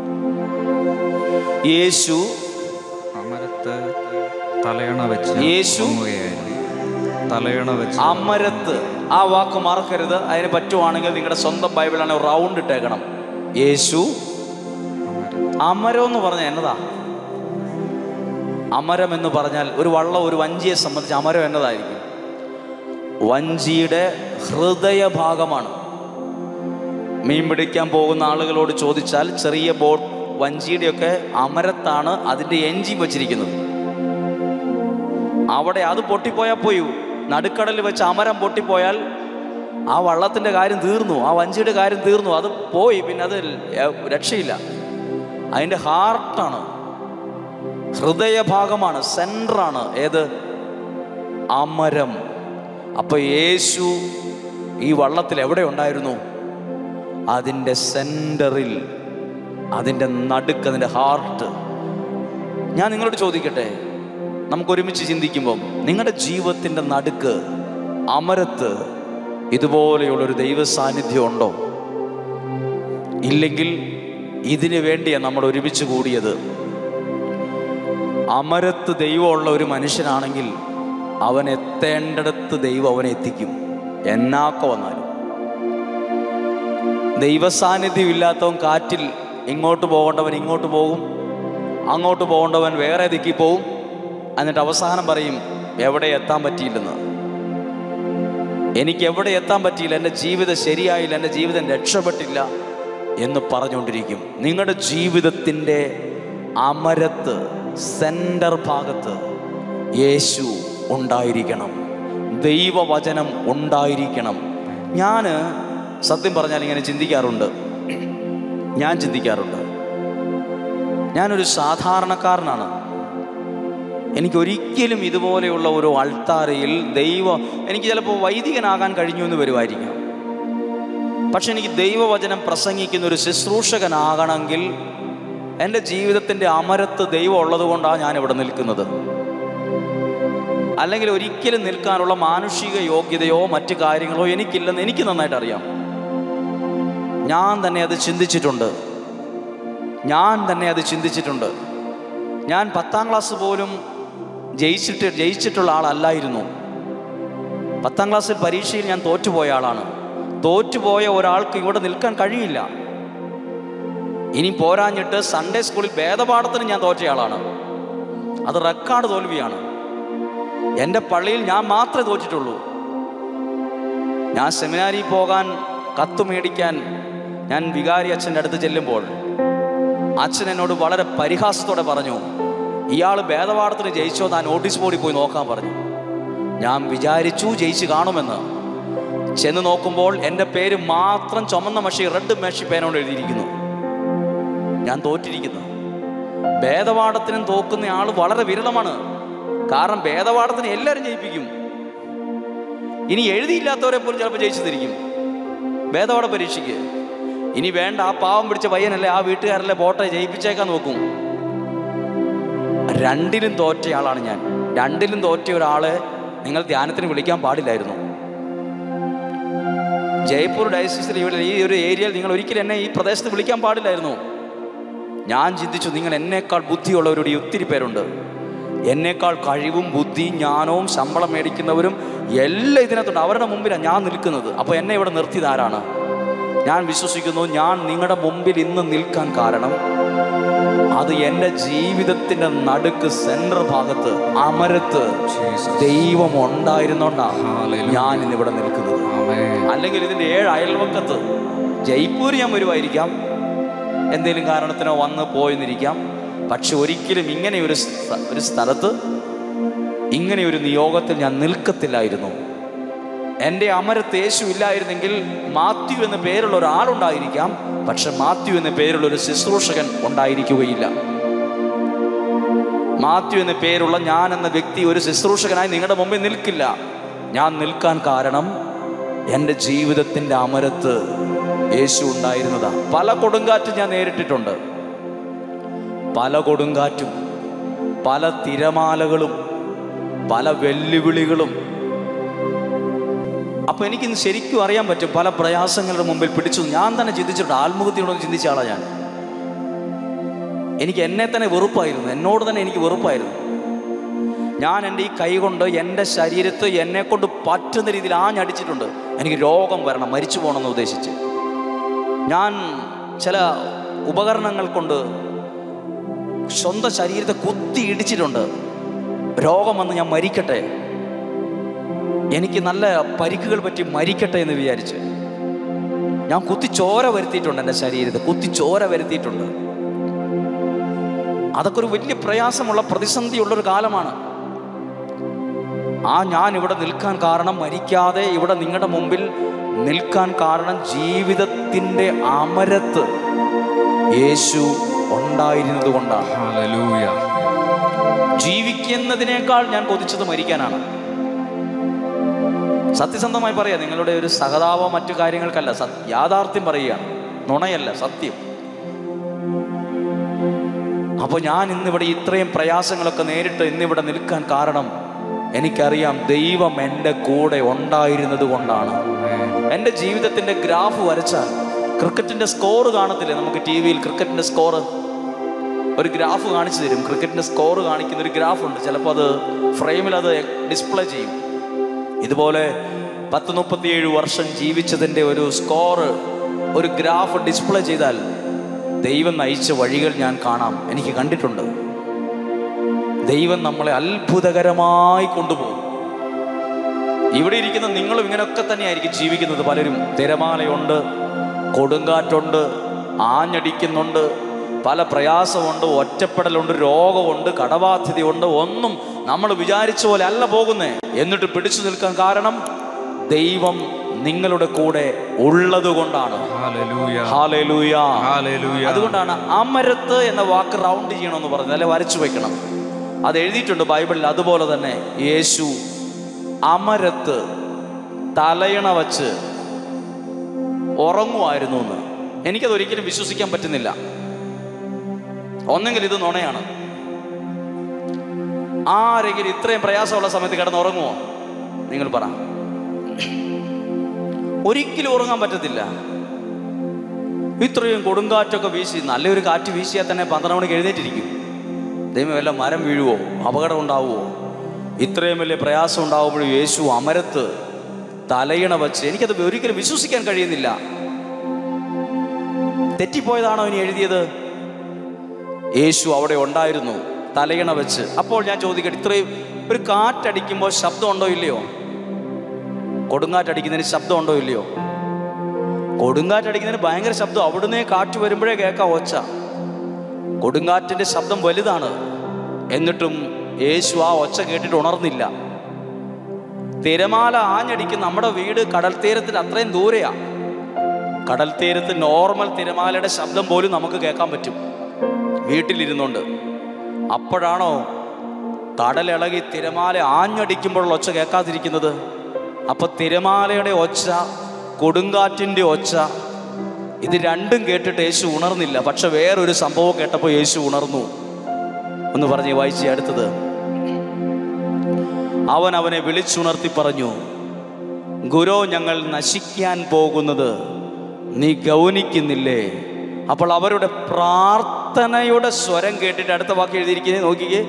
യേശു അമരത്ത് തലയണ വെച്ച് യേശു ഉറങ്ങുകയായിരുന്നു. തലയണ വെച്ച് അമരത്ത് ആ വാക്ക് മറക്കരുത് അതിന് പറ്റുവാണെങ്കിൽ നിങ്ങളുടെ സ്വന്തം ബൈബിളാണ് റൗണ്ട് ഇട്ടേക്കണം യേശു അമരത്ത് അമരം എന്ന് പറഞ്ഞാൽ എന്നതാ അമരം എന്ന് പറഞ്ഞാൽ ഒരു വള്ളം ഒരു വഞ്ചിയെ സംബന്ധിച്ച് അമരം എന്നതായിരിക്കും വഞ്ചിയുടെ ഹൃദയഭാഗമാണ് മീൻ പിടിക്കാൻ പോകുന്ന ആളുകളോട് ചോദിച്ചാൽ ചെറിയ ബോട്ട് വഞ്ചിയുടെയൊക്കെ അമരത്താണ് അതിൻ്റെ എൻജിൻ വച്ചിരിക്കുന്നത് അവിടെ അത് പൊട്ടിപ്പോയാൽ പോയി നടുക്കടലിൽ വെച്ച് അമരം പൊട്ടിപ്പോയാൽ ആ വള്ളത്തിൻ്റെ കാര്യം തീർന്നു ആ വഞ്ചിയുടെ കാര്യം തീർന്നു അത് പോയി പിന്നെ അത് ല- രക്ഷയില്ല അതിൻ്റെ ഹാർട്ടാണ് ഹൃദയഭാഗമാണ് സെൻറ്ററാണ് ഏത് അമരം അപ്പൊ യേശു ഈ വള്ളത്തിൽ എവിടെ ഉണ്ടായിരുന്നു അതിൻ്റെ സെൻറ്ററിൽ അതിൻ്റെ നടുക്ക് അതിൻ്റെ ഹാർട്ട് ഞാൻ നിങ്ങളോട് ചോദിക്കട്ടെ നമുക്ക് ഒരുമിച്ച് ചിന്തിക്കുമ്പം നിങ്ങളുടെ ജീവിതത്തിൻ്റെ നടുക്ക് അമരത്ത് ഇതുപോലെയുള്ളൊരു ദൈവ സാന്നിധ്യം ഉണ്ടോ ഇല്ലെങ്കിൽ ഇതിനു വേണ്ടിയാണ് നമ്മൾ ഒരുമിച്ച് കൂടിയത് അമരത്ത് ദൈവമുള്ള ഒരു മനുഷ്യനാണെങ്കിൽ അവൻ എത്തേണ്ടിടത്ത് ദൈവം അവനെ എത്തിക്കും എന്നാക്ക വന്നാലും ദൈവസാന്നിധ്യം ഇല്ലാത്തവൻ കാറ്റിൽ ഇങ്ങോട്ട് പോകേണ്ടവൻ ഇങ്ങോട്ട് പോകും അങ്ങോട്ട് പോകേണ്ടവൻ വേറെ ദിക്കി പോവും എന്നിട്ട് അവസാനം പറയും എവിടെ എത്താൻ പറ്റിയില്ലെന്ന് എനിക്ക് എവിടെ എത്താൻ പറ്റിയില്ല എൻ്റെ ജീവിതം ശരിയായില്ല എൻ്റെ ജീവിതം രക്ഷപ്പെട്ടില്ല എന്ന് പറഞ്ഞുകൊണ്ടിരിക്കും നിങ്ങളുടെ ജീവിതത്തിൻ്റെ അമരത്ത് സെൻറ്റർ ഭാഗത്ത് യേശു ഉണ്ടായിരിക്കണം ദൈവവചനം ഉണ്ടായിരിക്കണം ഞാൻ സത്യം പറഞ്ഞാൽ ഇങ്ങനെ ചിന്തിക്കാറുണ്ട് ഞാൻ ചിന്തിക്കാറുണ്ട് ഞാനൊരു സാധാരണക്കാരനാണ് എനിക്ക് ഒരിക്കലും ഇതുപോലെയുള്ള ഒരു അൾത്താരയിൽ ദൈവം എനിക്ക് ചിലപ്പോൾ വൈദികനാകാൻ കഴിഞ്ഞു എന്ന് വരുമായിരിക്കാം പക്ഷെ എനിക്ക് ദൈവവചനം പ്രസംഗിക്കുന്ന ഒരു ശുശ്രൂഷകനാകണമെങ്കിൽ എൻ്റെ ജീവിതത്തിൻ്റെ അമരത്ത് ദൈവം ഉള്ളത് കൊണ്ടാണ് ഞാൻ ഇവിടെ നിൽക്കുന്നത് അല്ലെങ്കിൽ ഒരിക്കലും നിൽക്കാനുള്ള മാനുഷിക യോഗ്യതയോ മറ്റു കാര്യങ്ങളോ എനിക്കില്ലെന്ന് എനിക്ക് നന്നായിട്ട് അറിയാം ഞാൻ തന്നെ അത് ചിന്തിച്ചിട്ടുണ്ട് ഞാൻ തന്നെ അത് ചിന്തിച്ചിട്ടുണ്ട് ഞാൻ പത്താം ക്ലാസ് പോലും ജയിച്ചിട്ട് ജയിച്ചിട്ടുള്ള ആളല്ലായിരുന്നു പത്താം ക്ലാസ്സിൽ പരീക്ഷയിൽ ഞാൻ തോറ്റുപോയ ആളാണ് തോറ്റുപോയ ഒരാൾക്ക് ഇവിടെ നിൽക്കാൻ കഴിയില്ല ഇനി പോരാഞ്ഞിട്ട് സൺഡേ സ്കൂളിൽ വേദപാഠത്തിന് ഞാൻ തോറ്റയാളാണ് അത് റെക്കോർഡ് തോൽവിയാണ് എൻ്റെ പള്ളിയിൽ ഞാൻ മാത്രമേ തോറ്റിട്ടുള്ളൂ ഞാൻ സെമിനാരിൽ പോകാൻ കത്ത് മേടിക്കാൻ ഞാൻ വികാരി അച്ഛൻ്റെ അടുത്ത് ചെല്ലുമ്പോൾ അച്ഛൻ എന്നോട് വളരെ പരിഹാസത്തോടെ പറഞ്ഞു ഇയാൾ ഭേദപാഠത്തിന് ജയിച്ചോ താൻ നോട്ടീസ് ബോർഡിൽ പോയി നോക്കാൻ പറഞ്ഞു ഞാൻ വിചാരിച്ചു ജയിച്ച് കാണുമെന്ന് ചെന്ന് നോക്കുമ്പോൾ എൻ്റെ പേര് മാത്രം ചുമന്ന മഷി റെഡ് മഷി പേനോട് എഴുതിയിരിക്കുന്നു ഞാൻ തോറ്റിരിക്കുന്നു ഭേദപാഠത്തിനും തോക്കുന്ന ആൾ വളരെ വിരളമാണ് കാരണം ഭേദപാഠത്തിന് എല്ലാവരും ജയിപ്പിക്കും ഇനി എഴുതിയില്ലാത്തവരെ പോലും ചിലപ്പോൾ ജയിച്ചു തിരിക്കും ഭേദപാഠ പരീക്ഷയ്ക്ക് ഇനി വേണ്ട ആ പാവം പിടിച്ച പയ്യനല്ലേ ആ വീട്ടുകാരല്ലേ പോട്ടെ ജയിപ്പിച്ചേക്കാൻ നോക്കും രണ്ടിലും തോറ്റയാളാണ് ഞാൻ രണ്ടിലും തോറ്റ ഒരാളെ നിങ്ങൾ ധ്യാനത്തിന് വിളിക്കാൻ പാടില്ലായിരുന്നു ജയ്പൂർ ഡയസിസിൽ ഇവിടെ ഈ ഒരു ഏരിയയിൽ നിങ്ങൾ ഒരിക്കലും എന്നെ ഈ പ്രദേശത്ത് വിളിക്കാൻ പാടില്ലായിരുന്നു ഞാൻ ചിന്തിച്ചു നിങ്ങൾ എന്നേക്കാൾ ബുദ്ധിയുള്ളവരുടെ ഒത്തിരി പേരുണ്ട് എന്നേക്കാൾ കഴിവും ബുദ്ധി ജ്ഞാനവും ശമ്പളം മേടിക്കുന്നവരും എല്ലാം ഇതിനകത്തുണ്ട് അവരുടെ മുമ്പിലാണ് ഞാൻ നിൽക്കുന്നത് അപ്പോൾ എന്നെ ഇവിടെ നിർത്തിയത് ആരാണ് ഞാൻ വിശ്വസിക്കുന്നു ഞാൻ നിങ്ങളുടെ മുമ്പിൽ ഇന്ന് നിൽക്കാൻ കാരണം അത് എൻ്റെ ജീവിതത്തിൻ്റെ നടുക്ക് സെൻട്രൽ ഭാഗത്ത് അമരത്ത് ജീസസ്. ദൈവം ഉണ്ടായിരുന്നോണ്ടാണ് Hallelujah. ഞാൻ ഇന്നിവിടെ നിൽക്കുന്നത് ആമേൻ അല്ലെങ്കിൽ ഇതിൻ്റെ ഏഴ് അയൽവക്കത്ത് ജയ്പൂർ ഞാൻ വരുമായിരിക്കാം എന്തെങ്കിലും കാരണത്തിനോ വന്ന് പോയെന്നിരിക്കാം പക്ഷെ ഒരിക്കലും ഇങ്ങനെ ഒരു സ്ഥ- ഒരു സ്ഥലത്ത് ഇങ്ങനെ ഒരു നിയോഗത്തിൽ ഞാൻ നിൽക്കത്തില്ലായിരുന്നു എൻ്റെ അമരത്ത് യേശു ഇല്ലായിരുന്നെങ്കിൽ മാത്യു എന്ന പേരുള്ള ഒരാളുണ്ടായിരിക്കാം പക്ഷെ മാത്യു എന്ന പേരുള്ള ഒരു ശുശ്രൂഷകൻ ഉണ്ടായിരിക്കുകയില്ല മാത്യു എന്ന പേരുള്ള ഞാൻ എന്ന വ്യക്തി ഒരു ശുശ്രൂഷകനായി നിങ്ങളുടെ മുമ്പിൽ നിൽക്കില്ല ഞാൻ നിൽക്കാൻ കാരണം എൻ്റെ ജീവിതത്തിൻ്റെ അമരത്ത് യേശു ഉണ്ടായിരുന്നതാ പല കൊടുങ്കാറ്റും ഞാൻ നേരിട്ടിട്ടുണ്ട് പല കൊടുങ്കാറ്റും പല തിരമാലകളും പല വെല്ലുവിളികളും അപ്പൊ എനിക്കിന്ന് ശരിക്കും അറിയാൻ പറ്റും പല പ്രയാസങ്ങളുടെ മുമ്പിൽ പിടിച്ചു ഞാൻ തന്നെ ചിന്തിച്ചിട്ടുണ്ട് ആത്മഹത്യയോടൊന്ന് ചിന്തിച്ച ആളാ ഞാൻ എനിക്ക് എന്നെ തന്നെ വെറുപ്പായിരുന്നു എന്നോട് തന്നെ എനിക്ക് വെറുപ്പായിരുന്നു ഞാൻ എൻ്റെ ഈ കൈ കൊണ്ട് എൻ്റെ ശരീരത്ത് എന്നെ കൊണ്ട് പറ്റുന്ന രീതിയിൽ ആഞ്ഞടിച്ചിട്ടുണ്ട് എനിക്ക് രോഗം വരണം മരിച്ചു പോകണമെന്ന് ഉദ്ദേശിച്ച് ഞാൻ ചില ഉപകരണങ്ങൾ കൊണ്ട് സ്വന്തം ശരീരത്തെ കുത്തി ഇടിച്ചിട്ടുണ്ട് രോഗം വന്ന് ഞാൻ മരിക്കട്ടെ എനിക്ക് നല്ല പരിക്കുകൾ പറ്റി മരിക്കട്ടെ എന്ന് വിചാരിച്ച് ഞാൻ കുത്തി ചോര വരുത്തിയിട്ടുണ്ട് എൻ്റെ ശരീരത്തെ കുത്തി ചോര വരുത്തിയിട്ടുണ്ട് അതൊക്കെ ഒരു വലിയ പ്രയാസമുള്ള പ്രതിസന്ധിയുള്ളൊരു കാലമാണ് ആ ഞാൻ ഇവിടെ നിൽക്കാൻ കാരണം മരിക്കാതെ ഇവിടെ നിങ്ങളുടെ മുമ്പിൽ നിൽക്കാൻ കാരണം ജീവിതത്തിൻ്റെ അമരത്ത് യേശു ഉണ്ടായിരുന്നത് കൊണ്ടാണ് ഹല്ലേലൂയ ജീവിക്കുന്നതിനേക്കാൾ ഞാൻ കൊതിച്ചത് മരിക്കാനാണ് സത്യസന്ധമായി പറയാം നിങ്ങളുടെ ഒരു സഹതാപോ മറ്റു കാര്യങ്ങൾക്കല്ല സത്- യാഥാർത്ഥ്യം പറയുകയാണ് നുണയല്ല സത്യം അപ്പോൾ ഞാൻ ഇന്നിവിടെ ഇത്രയും പ്രയാസങ്ങളൊക്കെ നേരിട്ട് ഇന്നിവിടെ നിൽക്കാൻ കാരണം എനിക്കറിയാം ദൈവം എൻ്റെ കൂടെ ഉണ്ടായിരുന്നത് കൊണ്ടാണ് എൻ്റെ ജീവിതത്തിൻ്റെ ഗ്രാഫ് വരച്ചാൽ ക്രിക്കറ്റിൻ്റെ സ്കോർ കാണത്തില്ലേ നമുക്ക് ടി വിയിൽ ക്രിക്കറ്റിൻ്റെ സ്കോർ ഒരു ഗ്രാഫ് കാണിച്ചു തരും ക്രിക്കറ്റിൻ്റെ സ്കോർ കാണിക്കുന്ന ഒരു ഗ്രാഫ് ഉണ്ട് ചിലപ്പോൾ അത് ഫ്രെയിമിൽ അത് ഡിസ്പ്ലേ ചെയ്യും ഇതുപോലെ പത്ത് മുപ്പത്തിയേഴ് വർഷം ജീവിച്ചതിൻ്റെ ഒരു സ്കോർ ഒരു ഗ്രാഫ് ഡിസ്പ്ലേ ചെയ്താൽ ദൈവം നയിച്ച വഴികൾ ഞാൻ കാണാം എനിക്ക് കണ്ടിട്ടുണ്ട് ദൈവം നമ്മളെ അത്ഭുതകരമായി കൊണ്ടുപോകും ഇവിടെ ഇരിക്കുന്ന നിങ്ങളും ഇങ്ങനെയൊക്കെ തന്നെയായിരിക്കും ജീവിക്കുന്നത് പലരും തിരമാലയുണ്ട് കൊടുങ്കാറ്റുണ്ട് ആഞ്ഞടിക്കുന്നുണ്ട് പല പ്രയാസമുണ്ട് ഒറ്റപ്പെടലുണ്ട് രോഗമുണ്ട് കടബാധ്യതയുണ്ട് ഒന്നും നമ്മൾ വിചാരിച്ച പോലെ അല്ല പോകുന്നേ എന്നിട്ട് പിടിച്ചു നിൽക്കാൻ കാരണം ദൈവം നിങ്ങളുടെ കൂടെ ഉള്ളത് കൊണ്ടാണ് ഹല്ലേലൂയ ഹാലേലൂയ ഹല്ലേലൂയ അതുകൊണ്ടാണ് അമരത്ത് എന്ന വാക്ക് റൗണ്ട് ചെയ്യണമെന്ന് പറഞ്ഞത് അല്ലെ വരച്ചു വെക്കണം അത് എഴുതിയിട്ടുണ്ട് ബൈബിളിൽ അതുപോലെ തന്നെ യേശു അമരത്ത് തലയണ വച്ച് ഉറങ്ങുമായിരുന്നു എന്ന് എനിക്കത് ഒരിക്കലും വിശ്വസിക്കാൻ പറ്റുന്നില്ല ഒന്നെങ്കിൽ ഇത് നുണയാണ് ആരെങ്കിലും ഇത്രയും പ്രയാസമുള്ള സമയത്ത് കിടന്ന് ഉറങ്ങുമോ നിങ്ങൾ പറ ഒരിക്കലും ഉറങ്ങാൻ പറ്റത്തില്ല ഇത്രയും കൊടുങ്കാറ്റൊക്കെ വീശി നല്ലൊരു കാറ്റ് വീശിയാൽ തന്നെ പന്ത്രണ്ട് മണിക്ക് എഴുന്നേറ്റിരിക്കും ദൈവം വല്ല മരം വീഴുവോ അപകടം ഉണ്ടാവുമോ ഇത്രയും വലിയ പ്രയാസം ഉണ്ടാവുമ്പോഴും യേശു അമരത്ത് തലയിണ വച്ച് എനിക്കത് ഒരിക്കലും വിശ്വസിക്കാൻ കഴിയുന്നില്ല തെറ്റിപ്പോയതാണോ ഇനി എഴുതിയത് യേശു അവിടെ ഉണ്ടായിരുന്നു തലയിണ വെച്ച് അപ്പോൾ ഞാൻ ചോദിക്കട്ടെ ഇത്രയും ഒരു കാറ്റടിക്കുമ്പോൾ ശബ്ദം ഉണ്ടോ ഇല്ലയോ കൊടുങ്കാറ്റടിക്കുന്നതിന് ശബ്ദം ഉണ്ടോ ഇല്ലയോ കൊടുങ്കാറ്റടിക്കുന്നതിന് ഭയങ്കര ശബ്ദം അവിടുന്ന് കാറ്റ് വരുമ്പോഴേ കേൾക്കാം ഒച്ച കൊടുങ്കാറ്റിന്റെ ശബ്ദം വലുതാണ് എന്നിട്ടും യേശു ആ ഒച്ച കേട്ടിട്ട് ഉണർന്നില്ല തിരമാല ആഞ്ഞടിക്കും നമ്മുടെ വീട് കടൽ തീരത്തിന് അത്രയും ദൂരെയാ കടൽ തീരത്ത് നോർമൽ തിരമാലയുടെ ശബ്ദം പോലും നമുക്ക് കേൾക്കാൻ പറ്റും വീട്ടിലിരുന്നുണ്ട് അപ്പോഴാണോ കടലിളകി തിരമാല ആഞ്ഞടിക്കുമ്പോഴുള്ള ഒച്ച കേൾക്കാതിരിക്കുന്നത് അപ്പൊ തിരമാലയുടെ ഒച്ച കൊടുങ്കാറ്റിന്റെ ഒച്ച ഇത് രണ്ടും കേട്ടിട്ട് യേശു ഉണർന്നില്ല പക്ഷെ വേറൊരു സംഭവം കേട്ടപ്പോൾ യേശു ഉണർന്നു ഒന്ന് പറഞ്ഞ് വായിച്ച അടുത്തത് അവൻ അവനെ വിളിച്ചുണർത്തി പറഞ്ഞു ഗുരു ഞങ്ങൾ നശിക്കാൻ പോകുന്നത് നീ ഗൗനിക്കുന്നില്ലേ അപ്പോൾ അവരുടെ പ്രാർത്ഥനയുടെ സ്വരം കേട്ടിട്ട് അടുത്ത വാക്ക് എഴുതിയിരിക്കുന്നത് നോക്കിക്കേ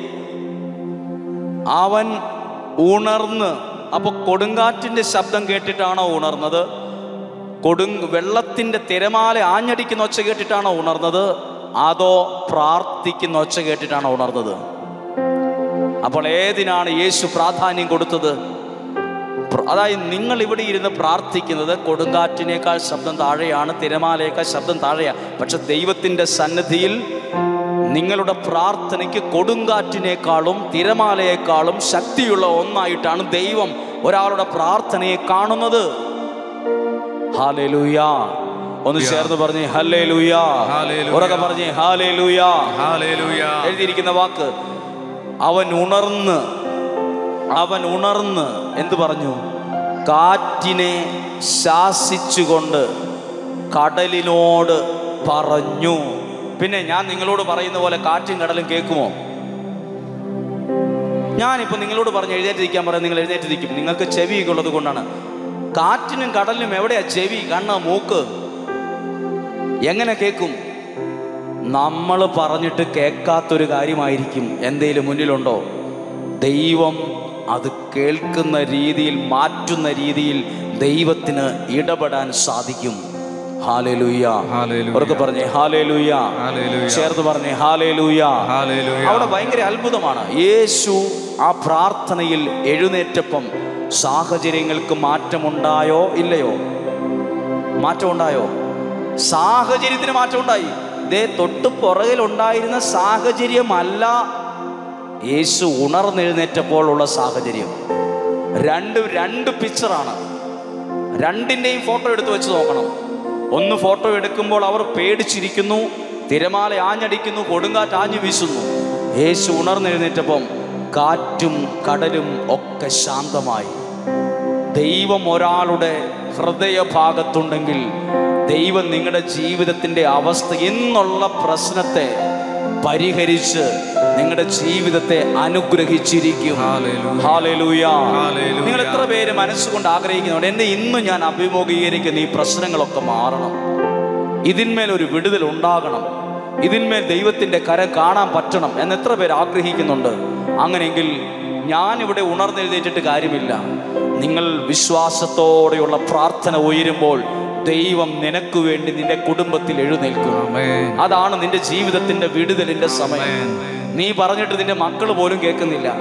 അവൻ ഉണർന്ന് അപ്പൊ കൊടുങ്കാറ്റിന്റെ ശബ്ദം കേട്ടിട്ടാണോ ഉണർന്നത് കൊടു വെള്ളത്തിന്റെ തിരമാല ആഞ്ഞടിക്കുന്ന ഒച്ച കേട്ടിട്ടാണോ ഉണർന്നത് അതോ പ്രാർത്ഥിക്കുന്ന ഒച്ച കേട്ടിട്ടാണോ ഉണർന്നത് അപ്പോൾ ഏതിനാണ് യേശു പ്രാധാന്യം കൊടുത്തത് പ്ര- അതായത് നിങ്ങൾ ഇവിടെ ഇരുന്ന് പ്രാർത്ഥിക്കുന്നത് കൊടുങ്കാറ്റിനേക്കാൾ ശബ്ദം താഴെയാണ് തിരമാലയേക്കാൾ ശബ്ദം താഴെയാണ് പക്ഷെ ദൈവത്തിൻ്റെ സന്നിധിയിൽ നിങ്ങളുടെ പ്രാർത്ഥനയ്ക്ക് കൊടുങ്കാറ്റിനേക്കാളും തിരമാലയേക്കാളും ശക്തിയുള്ള ഒന്നായിട്ടാണ് ദൈവം ഒരാളുടെ പ്രാർത്ഥനയെ കാണുന്നത് ഹാലേലൂയ ഒന്ന് ചേർന്ന് പറഞ്ഞേ ഹല്ലേ ലൂയാ ഹല്ലേലൂയ. ഉറക്കെ പറഞ്ഞേ ഹാലേ ലൂയാ ഹല്ലേലൂയ എഴുതിയിരിക്കുന്ന വാക്ക് അവൻ ഉണർന്ന് അവൻ ഉണർന്ന് എന്തു പറഞ്ഞു കാറ്റിനെ ശാസിച്ചുകൊണ്ട് കടലിനോട് പറഞ്ഞു പിന്നെ ഞാൻ നിങ്ങളോട് പറയുന്ന പോലെ കാറ്റും കടലും കേൾക്കുമോ ഞാനിപ്പോൾ നിങ്ങളോട് പറഞ്ഞ് എഴുന്നേറ്റിരിക്കാൻ പറയാം നിങ്ങൾ എഴുന്നേറ്റിരിക്കും നിങ്ങൾക്ക് ചെവിയൊക്കെ ഉള്ളത് കൊണ്ടാണ് കാറ്റിനും കടലിനും എവിടെയാ ചെവി കണ്ണ് മൂക്ക് എങ്ങനെ കേൾക്കും നമ്മൾ പറഞ്ഞിട്ട് കേൾക്കാത്തൊരു കാര്യമായിരിക്കും എന്തേലും മുന്നിലുണ്ടോ ദൈവം അത് കേൾക്കുന്ന രീതിയിൽ മാറ്റുന്ന രീതിയിൽ ദൈവത്തിന് ഇടപെടാൻ സാധിക്കും ഹാലേലൂയ ഹല്ലേലൂയ. ഉറക്കെ പറഞ്ഞേ ഹാലേലൂയ ഹല്ലേലൂയ. ചേർത്ത് പറഞ്ഞേ ഹാലേലൂയ ഹല്ലേലൂയ. അവിടെ ഭയങ്കര അത്ഭുതമാണ് യേശു ആ പ്രാർത്ഥനയിൽ എഴുന്നേറ്റപ്പം സാഹചര്യങ്ങൾക്ക് മാറ്റമുണ്ടായോ ഇല്ലയോ മാറ്റമുണ്ടായോ സാഹചര്യത്തിന് മാറ്റമുണ്ടായി ഇതേ തൊട്ട് പുറകിലുണ്ടായിരുന്ന സാഹചര്യമല്ല യേശു ഉണർന്നെഴുന്നേറ്റപ്പോഴുള്ള സാഹചര്യം രണ്ട് രണ്ട് പിക്ചറാണ് രണ്ടിൻ്റെയും ഫോട്ടോ എടുത്ത് വെച്ച് നോക്കണം ഒന്ന് ഫോട്ടോ എടുക്കുമ്പോൾ അവർ പേടിച്ചിരിക്കുന്നു തിരമാല ആഞ്ഞടിക്കുന്നു കൊടുങ്കാറ്റ് ആഞ്ഞു വീശുന്നു യേശു ഉണർന്നെഴുന്നേറ്റപ്പം കാറ്റും കടലും ഒക്കെ ശാന്തമായി ദൈവം ഒരാളുടെ ഹൃദയഭാഗത്തുണ്ടെങ്കിൽ ദൈവം നിങ്ങളുടെ ജീവിതത്തിൻ്റെ അവസ്ഥ എന്നുള്ള പ്രശ്നത്തെ പരിഹരിച്ച് നിങ്ങളുടെ ജീവിതത്തെ അനുഗ്രഹിച്ചിരിക്കും ഹല്ലേലൂയ. ഹാലേലൂയ ഹല്ലേലൂയ. നിങ്ങൾ എത്ര പേര് മനസ്സുകൊണ്ട് ആഗ്രഹിക്കുന്നുണ്ട് എന്നെ ഇന്ന് ഞാൻ അഭിമുഖീകരിക്കുന്ന ഈ പ്രശ്നങ്ങളൊക്കെ മാറണം ഇതിന്മേൽ ഒരു വിടുതൽ ഉണ്ടാകണം ഇതിന്മേൽ ദൈവത്തിൻ്റെ കരം കാണാൻ പറ്റണം എന്ന് എത്ര പേര് ആഗ്രഹിക്കുന്നുണ്ട് അങ്ങനെയെങ്കിൽ ഞാനിവിടെ ഉണർന്നെഴുന്നേറ്റിട്ട് കാര്യമില്ല നിങ്ങൾ വിശ്വാസത്തോടെയുള്ള പ്രാർത്ഥന ഉയരുമ്പോൾ ദൈവം നിനക്ക് വേണ്ടി നിന്റെ കുടുംബത്തിൽ എഴുന്നേൽക്കും ആമേൻ അതാണ് നിന്റെ ജീവിതത്തിന്റെ വിടുതലിന്റെ സമയം ആമേൻ. നീ പറഞ്ഞിട്ട് നിന്റെ മക്കൾ പോലും കേൾക്കുന്നില്ല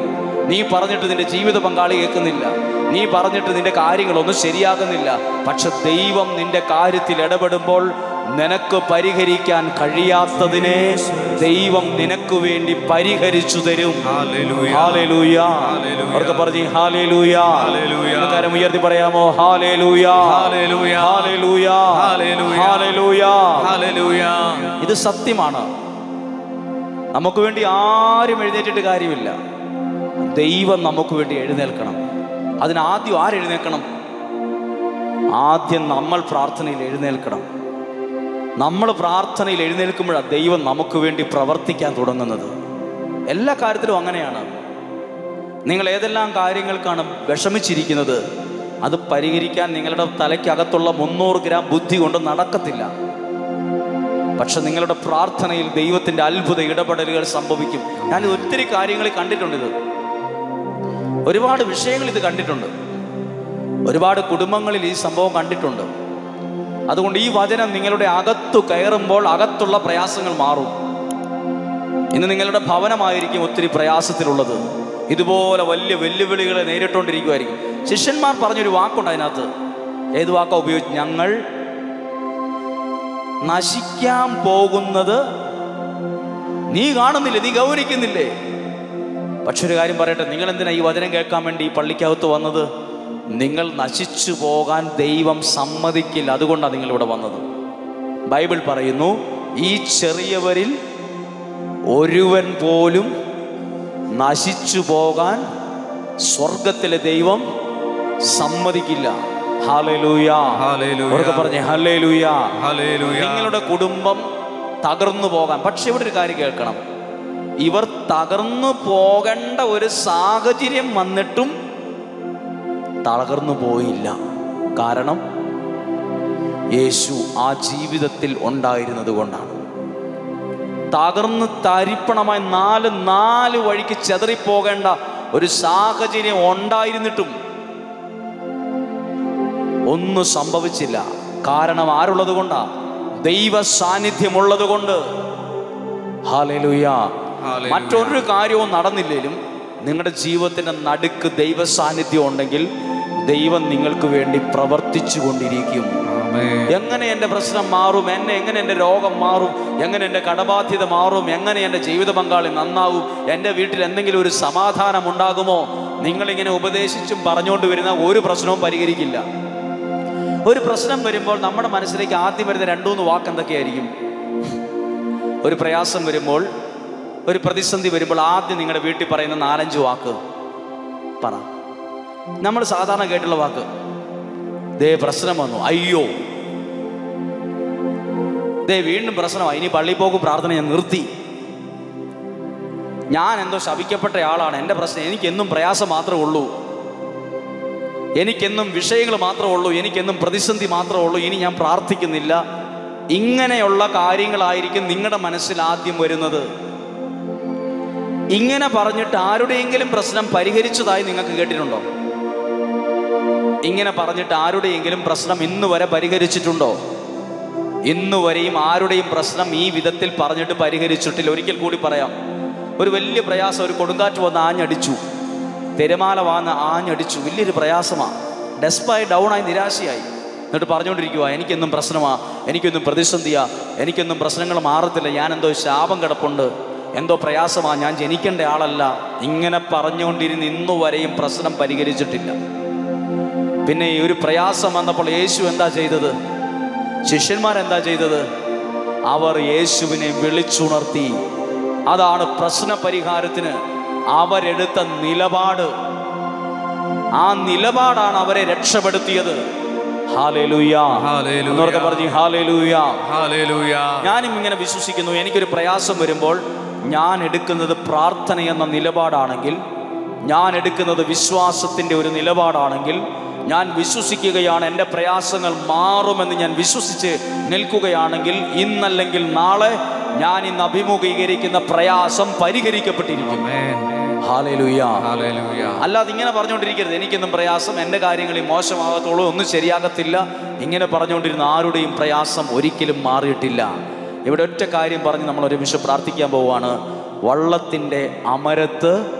നീ പറഞ്ഞിട്ട് നിന്റെ ജീവിത പങ്കാളി കേൾക്കുന്നില്ല നീ പറഞ്ഞിട്ട് നിന്റെ കാര്യങ്ങളൊന്നും ശരിയാകുന്നില്ല പക്ഷെ ദൈവം നിന്റെ കാര്യത്തിൽ ഇടപെടുമ്പോൾ നിനക്ക് പരിഹരിക്കാൻ കഴിയാത്തതിനെ ദൈവം നിനക്ക് വേണ്ടി പരിഹരിച്ചു തരും ഹല്ലേലൂയ. ഹാലേലൂയ ഹല്ലേലൂയ. അവർക്ക് പറഞ്ഞു ഹാലേലൂയ ഹല്ലേലൂയ. ഒന്ന് കരം ഉയർത്തി പറയാമോ ഹാലേലൂയ ഹല്ലേലൂയ. ഹാലേലൂയ ഹല്ലേലൂയ. ഹാലേലൂയ ഹല്ലേലൂയ. ഇത് സത്യമാണ് നമുക്ക് വേണ്ടി ആരും എഴുന്നേറ്റിട്ട് കാര്യമില്ല ദൈവം നമുക്ക് വേണ്ടി എഴുന്നേൽക്കണം അതിനാദ്യം ആരെഴുന്നേൽക്കണം ആദ്യം നമ്മൾ പ്രാർത്ഥനയിൽ എഴുന്നേൽക്കണം നമ്മൾ പ്രാർത്ഥനയിൽ എഴുന്നേൽക്കുമ്പോഴാണ് ദൈവം നമുക്ക് വേണ്ടി പ്രവർത്തിക്കാൻ തുടങ്ങുന്നത് എല്ലാ കാര്യത്തിലും അങ്ങനെയാണ് നിങ്ങൾ ഏതെല്ലാം കാര്യങ്ങൾക്കാണ് വിഷമിച്ചിരിക്കുന്നത് അത് പരിഹരിക്കാൻ നിങ്ങളുടെ തലയ്ക്കകത്തുള്ള മുന്നൂറ് ഗ്രാം ബുദ്ധി കൊണ്ട് നടക്കത്തില്ല പക്ഷെ നിങ്ങളുടെ പ്രാർത്ഥനയിൽ ദൈവത്തിന്റെ അത്ഭുത ഇടപെടലുകൾ സംഭവിക്കും ഞാൻ ഒത്തിരി കാര്യങ്ങൾ കണ്ടിട്ടുണ്ട് ഇത് ഒരുപാട് വിഷയങ്ങൾ ഇത് കണ്ടിട്ടുണ്ട് ഒരുപാട് കുടുംബങ്ങളിൽ ഈ സംഭവം കണ്ടിട്ടുണ്ട് അതുകൊണ്ട് ഈ വചനം നിങ്ങളുടെ അകത്തു കയറുമ്പോൾ അകത്തുള്ള പ്രയാസങ്ങൾ മാറും ഇന്ന് നിങ്ങളുടെ ഭവനമായിരിക്കും ഒത്തിരി പ്രയാസത്തിലുള്ളത് ഇതുപോലെ വലിയ വെല്ലുവിളികളെ നേരിട്ടുകൊണ്ടിരിക്കുമായിരിക്കും ശിഷ്യന്മാർ പറഞ്ഞൊരു വാക്കുണ്ട് അതിനകത്ത് ഏത് വാക്കാ ഉപയോഗിച്ച് ഞങ്ങൾ നശിക്കാൻ പോകുന്നത് നീ കാണുന്നില്ലേ നീ ഗൗനിക്കുന്നില്ലേ പക്ഷെ ഒരു കാര്യം പറയട്ടെ നിങ്ങൾ എന്തിനാ ഈ വചനം കേൾക്കാൻ വേണ്ടി ഈ പള്ളിക്കകത്ത് വന്നത് നിങ്ങൾ നശിച്ചു പോകാൻ ദൈവം സമ്മതിക്കില്ല അതുകൊണ്ടാണ് നിങ്ങൾ ഇവിടെ വന്നത് ബൈബിൾ പറയുന്നു ഈ ചെറിയവരിൽ ഒരുവൻ പോലും നശിച്ചു പോകാൻ സ്വർഗത്തിലെ ദൈവം സമ്മതിക്കില്ല ഹാലലൂയ ഹല്ലേലൂയ. ഉറക്കെ പറഞ്ഞേ ഹല്ലേലൂയ ഹല്ലേലൂയ. നിങ്ങളുടെ കുടുംബം തകർന്നു പോകാൻ പക്ഷെ ഇവിടെ ഒരു കാര്യം കേൾക്കണം ഇവർ തകർന്നു പോകേണ്ട ഒരു സാഹചര്യം വന്നിട്ടും തകർന്നു പോയില്ല കാരണം യേശു ആ ജീവിതത്തിൽ ഉണ്ടായിരുന്നത് കൊണ്ടാണ് തകർന്ന് തരിപ്പണമായി നാല് നാല് വഴിക്ക് ചെതറിപ്പോകേണ്ട ഒരു സാഹചര്യം ഉണ്ടായിരുന്നിട്ടും ഒന്നും സംഭവിച്ചില്ല കാരണം ആരുള്ളത് കൊണ്ടാ ദൈവ സാന്നിധ്യമുള്ളത് കൊണ്ട് ഹാലേലൂയ ഹല്ലേലൂയ. മറ്റൊരു കാര്യവും നടന്നില്ലേലും നിങ്ങളുടെ ജീവിതത്തിന്റെ നടുക്ക് ദൈവ സാന്നിധ്യം ഉണ്ടെങ്കിൽ ദൈവം നിങ്ങൾക്ക് വേണ്ടി പ്രവർത്തിച്ചു കൊണ്ടിരിക്കും ആമേൻ. എങ്ങനെ എൻ്റെ പ്രശ്നം മാറും എന്നെ എങ്ങനെ എൻ്റെ രോഗം മാറും എങ്ങനെ എൻ്റെ കടബാധ്യത മാറും എങ്ങനെ എൻ്റെ ജീവിത പങ്കാളി നന്നാവും എൻ്റെ വീട്ടിൽ എന്തെങ്കിലും ഒരു സമാധാനം ഉണ്ടാകുമോ നിങ്ങളിങ്ങനെ ഉപദേശിച്ചും പറഞ്ഞുകൊണ്ട് വരുന്ന ഒരു പ്രശ്നവും പരിഹരിക്കില്ല ഒരു പ്രശ്നം വരുമ്പോൾ നമ്മുടെ മനസ്സിലേക്ക് ആദ്യം വരുന്ന രണ്ടൂന്ന് വാക്ക് എന്തൊക്കെയായിരിക്കും ഒരു പ്രയാസം വരുമ്പോൾ ഒരു പ്രതിസന്ധി വരുമ്പോൾ ആദ്യം നിങ്ങളുടെ വീട്ടിൽ പറയുന്ന നാലഞ്ച് വാക്ക് പറ നമ്മൾ സാധാരണ കേട്ടുള്ള വാക്ക് ദേ പ്രശ്നം വന്നു അയ്യോ ദേ വീണ്ടും പ്രശ്നമായി ഇനി പള്ളി പോകും പ്രാർത്ഥന ഞാൻ നിർത്തി ഞാൻ എന്തോ ശപിക്കപ്പെട്ട ആളാണ് എൻ്റെ പ്രശ്നം എനിക്കെന്നും പ്രയാസം മാത്രമേ ഉള്ളൂ എനിക്കെന്നും വിഷയങ്ങൾ മാത്രമേ ഉള്ളൂ എനിക്കെന്നും പ്രതിസന്ധി മാത്രമേ ഉള്ളൂ ഇനി ഞാൻ പ്രാർത്ഥിക്കുന്നില്ല ഇങ്ങനെയുള്ള കാര്യങ്ങളായിരിക്കും നിങ്ങളുടെ മനസ്സിൽ ആദ്യം വരുന്നത് ഇങ്ങനെ പറഞ്ഞിട്ട് ആരുടെയെങ്കിലും പ്രശ്നം പരിഹരിച്ചതായി നിങ്ങൾക്ക് കേട്ടിട്ടുണ്ടോ ഇങ്ങനെ പറഞ്ഞിട്ട് ആരുടെയെങ്കിലും പ്രശ്നം ഇന്ന് വരെ പരിഹരിച്ചിട്ടുണ്ടോ ഇന്ന് വരെയും ആരുടെയും പ്രശ്നം ഈ വിധത്തിൽ പറഞ്ഞിട്ട് പരിഹരിച്ചിട്ടില്ല ഒരിക്കൽ കൂടി പറയാം ഒരു വലിയ പ്രയാസം ഒരു കൊടുങ്കാറ്റ് വന്ന് ആഞ്ഞടിച്ചു തിരമാല വന്ന് ആഞ്ഞടിച്ചു വലിയൊരു പ്രയാസമാണ് ഡെസ്പായി ഡൗൺ ആയി നിരാശയായി എന്നിട്ട് പറഞ്ഞുകൊണ്ടിരിക്കുക എനിക്കെന്നും പ്രശ്നമാ എനിക്കൊന്നും പ്രതിസന്ധിയാ എനിക്കൊന്നും പ്രശ്നങ്ങൾ മാറത്തില്ല ഞാൻ എന്തോ ശാപം കിടപ്പുണ്ട് എന്തോ പ്രയാസമാ ഞാൻ ജനിക്കേണ്ട ആളല്ല ഇങ്ങനെ പറഞ്ഞുകൊണ്ടിരുന്ന് ഇന്നു വരെയും പ്രശ്നം പരിഹരിച്ചിട്ടില്ല പിന്നെ ഈ ഒരു പ്രയാസം വന്നപ്പോൾ യേശു എന്താ ചെയ്തത് ശിഷ്യന്മാരെന്താ ചെയ്തത് അവർ യേശുവിനെ വിളിച്ചുണർത്തി അതാണ് പ്രശ്ന പരിഹാരത്തിന് അവരെടുത്ത നിലപാട് ആ നിലപാടാണ് അവരെ രക്ഷപ്പെടുത്തിയത് ഹാലേലൂയ ഹല്ലേലൂയ. എന്നവർക്ക് പറഞ്ഞു ഹാലേലൂയ ഹല്ലേലൂയ. ഞാനും ഇങ്ങനെ വിശ്വസിക്കുന്നു എനിക്കൊരു പ്രയാസം വരുമ്പോൾ ഞാൻ എടുക്കുന്നത് പ്രാർത്ഥന എന്ന നിലപാടാണെങ്കിൽ ഞാൻ എടുക്കുന്നത് വിശ്വാസത്തിൻ്റെ ഒരു നിലപാടാണെങ്കിൽ ഞാൻ വിശ്വസിക്കുകയാണ് എൻ്റെ പ്രയാസങ്ങൾ മാറുമെന്ന് ഞാൻ വിശ്വസിച്ച് നിൽക്കുകയാണെങ്കിൽ ഇന്നല്ലെങ്കിൽ നാളെ ഞാൻ ഇന്ന് അഭിമുഖീകരിക്കുന്ന പ്രയാസം പരിഹരിക്കപ്പെട്ടിരിക്കും ആമേൻ. Hallelujah hallelujah. അല്ലാതെ ഇങ്ങനെ പറഞ്ഞുകൊണ്ടിരിക്കരുത് എനിക്കൊന്നും പ്രയാസം എൻ്റെ കാര്യങ്ങളിൽ മോശമാകത്തുള്ളൂ ഒന്നും ശരിയാകത്തില്ല ഇങ്ങനെ പറഞ്ഞുകൊണ്ടിരുന്ന ആരുടെയും പ്രയാസം ഒരിക്കലും മാറിയിട്ടില്ല ഇവിടെ ഒറ്റ കാര്യം പറഞ്ഞ് നമ്മൾ ഒരുമിച്ച് പ്രാർത്ഥിക്കാൻ പോവുകയാണ് വള്ളത്തിൻ്റെ അമരത്ത്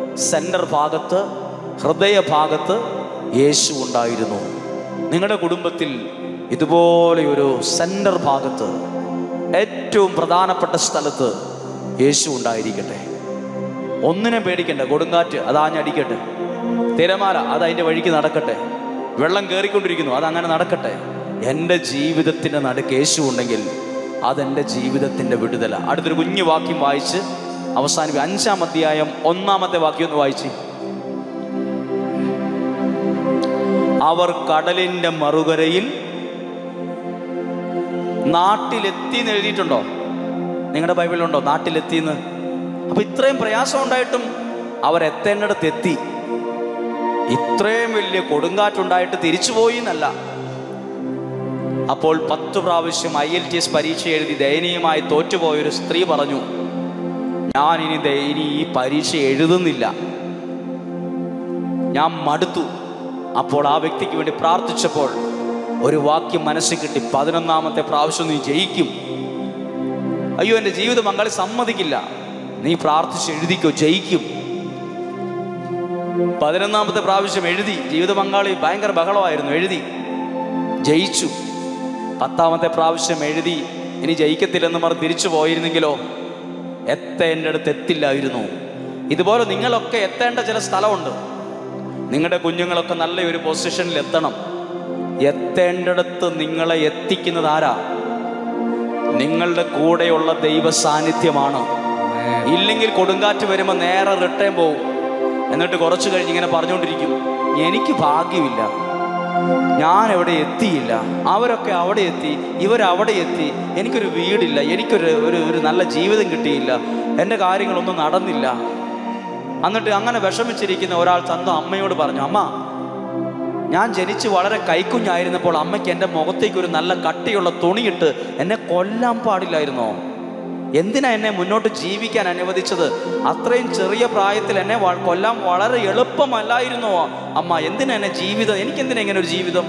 സെൻറ്റർ ഭാഗത്ത് ഹൃദയഭാഗത്ത് യേശു ഉണ്ടായിരുന്നു നിങ്ങളുടെ കുടുംബത്തിൽ ഇതുപോലെ ഒരു സെൻറ്റർ ഭാഗത്ത് ഏറ്റവും പ്രധാനപ്പെട്ട സ്ഥലത്ത് യേശു ഉണ്ടായിരിക്കട്ടെ ഒന്നിനെ പേടിക്കണ്ട കൊടുങ്കാറ്റ് അത് ആഞ്ഞടിക്കട്ടെ തിരമാല അത് അതിൻ്റെ വഴിക്ക് നടക്കട്ടെ വെള്ളം കയറിക്കൊണ്ടിരിക്കുന്നു അത് അങ്ങനെ നടക്കട്ടെ എൻ്റെ ജീവിതത്തിൻ്റെ നടുക്ക് യേശു ഉണ്ടെങ്കിൽ അതെൻ്റെ ജീവിതത്തിൻ്റെ വിടുതല അടുത്തൊരു കുഞ്ഞു വാക്യം വായിച്ച് അവസാനിപ്പിക്കും അഞ്ചാം അധ്യായം ഒന്നാമത്തെ വാക്യം ഒന്ന് വായിച്ച് അവർ കടലിൻ്റെ മറുകരയിൽ നാട്ടിലെത്തി എന്ന് എഴുതിയിട്ടുണ്ടോ നിങ്ങളുടെ ബൈബിളിലുണ്ടോ നാട്ടിലെത്തിയെന്ന് അപ്പൊ ഇത്രയും പ്രയാസം ഉണ്ടായിട്ടും അവരെത്തേണ്ടിടത്ത് എത്തി ഇത്രയും വലിയ കൊടുങ്കാറ്റുണ്ടായിട്ട് തിരിച്ചുപോയി എന്നല്ല അപ്പോൾ പത്ത് പ്രാവശ്യം ഐ എൽ ടി എസ് പരീക്ഷ എഴുതി ദയനീയമായി തോറ്റുപോയൊരു സ്ത്രീ പറഞ്ഞു ഞാൻ ഇനി ദയ- ഇനി ഈ പരീക്ഷ എഴുതുന്നില്ല ഞാൻ മടുത്തു അപ്പോൾ ആ വ്യക്തിക്ക് വേണ്ടി പ്രാർത്ഥിച്ചപ്പോൾ ഒരു വാക്യം മനസ്സിൽ കിട്ടി പതിനൊന്നാമത്തെ പ്രാവശ്യം നീ ജയിക്കും അയ്യോ എൻ്റെ ജീവിതം മങ്ങളെ സമ്മതിക്കില്ല നീ പ്രാർത്ഥിച്ച് എഴുതിക്കോ ജയിക്കും പതിനൊന്നാമത്തെ പ്രാവശ്യം എഴുതി ജീവിത പങ്കാളി ഭയങ്കര ബഹളമായിരുന്നു എഴുതി ജയിച്ചു പത്താമത്തെ പ്രാവശ്യം എഴുതി ഇനി ജയിക്കത്തില്ലെന്ന് പറഞ്ഞ് തിരിച്ചു പോയിരുന്നെങ്കിലോ എത്തേണ്ട അടുത്ത് എത്തില്ലായിരുന്നു ഇതുപോലെ നിങ്ങളൊക്കെ എത്തേണ്ട ചില സ്ഥലമുണ്ട് നിങ്ങളുടെ കുഞ്ഞുങ്ങളൊക്കെ നല്ല ഒരു പൊസിഷനിൽ എത്തണം എത്തേണ്ടടുത്ത് നിങ്ങളെ എത്തിക്കുന്നത് ആരാ നിങ്ങളുടെ കൂടെയുള്ള ദൈവ സാന്നിധ്യമാണ് ഇല്ലെങ്കിൽ കൊടുങ്കാറ്റ് വരുമ്പോൾ നേരെ റിട്ടേൺ പോകും എന്നിട്ട് കുറച്ച് കഴിഞ്ഞ് ഇങ്ങനെ പറഞ്ഞുകൊണ്ടിരിക്കും എനിക്ക് ഭാഗ്യമില്ല ഞാൻ എവിടെ എത്തിയില്ല അവരൊക്കെ അവിടെ എത്തി ഇവരവിടെ എത്തി എനിക്കൊരു വീടില്ല എനിക്കൊരു ഒരു ഒരു നല്ല ജീവിതം കിട്ടിയില്ല എൻ്റെ കാര്യങ്ങളൊന്നും നടന്നില്ല എന്നിട്ട് അങ്ങനെ വിഷമിച്ചിരിക്കുന്ന ഒരാൾ സ്വന്തം അമ്മയോട് പറഞ്ഞു അമ്മ ഞാൻ ജനിച്ച് വളരെ കൈക്കുഞ്ഞായിരുന്നപ്പോൾ അമ്മയ്ക്ക് എൻ്റെ മുഖത്തേക്ക് ഒരു നല്ല കട്ടിയുള്ള തുണിയിട്ട് എന്നെ കൊല്ലാൻ പാടില്ലായിരുന്നോ എന്തിനാ എന്നെ മുന്നോട്ട് ജീവിക്കാൻ അനുവദിച്ചത് അത്രയും ചെറിയ പ്രായത്തിൽ എന്നെ വ- കൊല്ലാൻ വളരെ എളുപ്പമല്ലായിരുന്നോ അമ്മ എന്തിനാ എന്നെ ജീവിതം എനിക്കെന്തിനാ ഇങ്ങനെ ഒരു ജീവിതം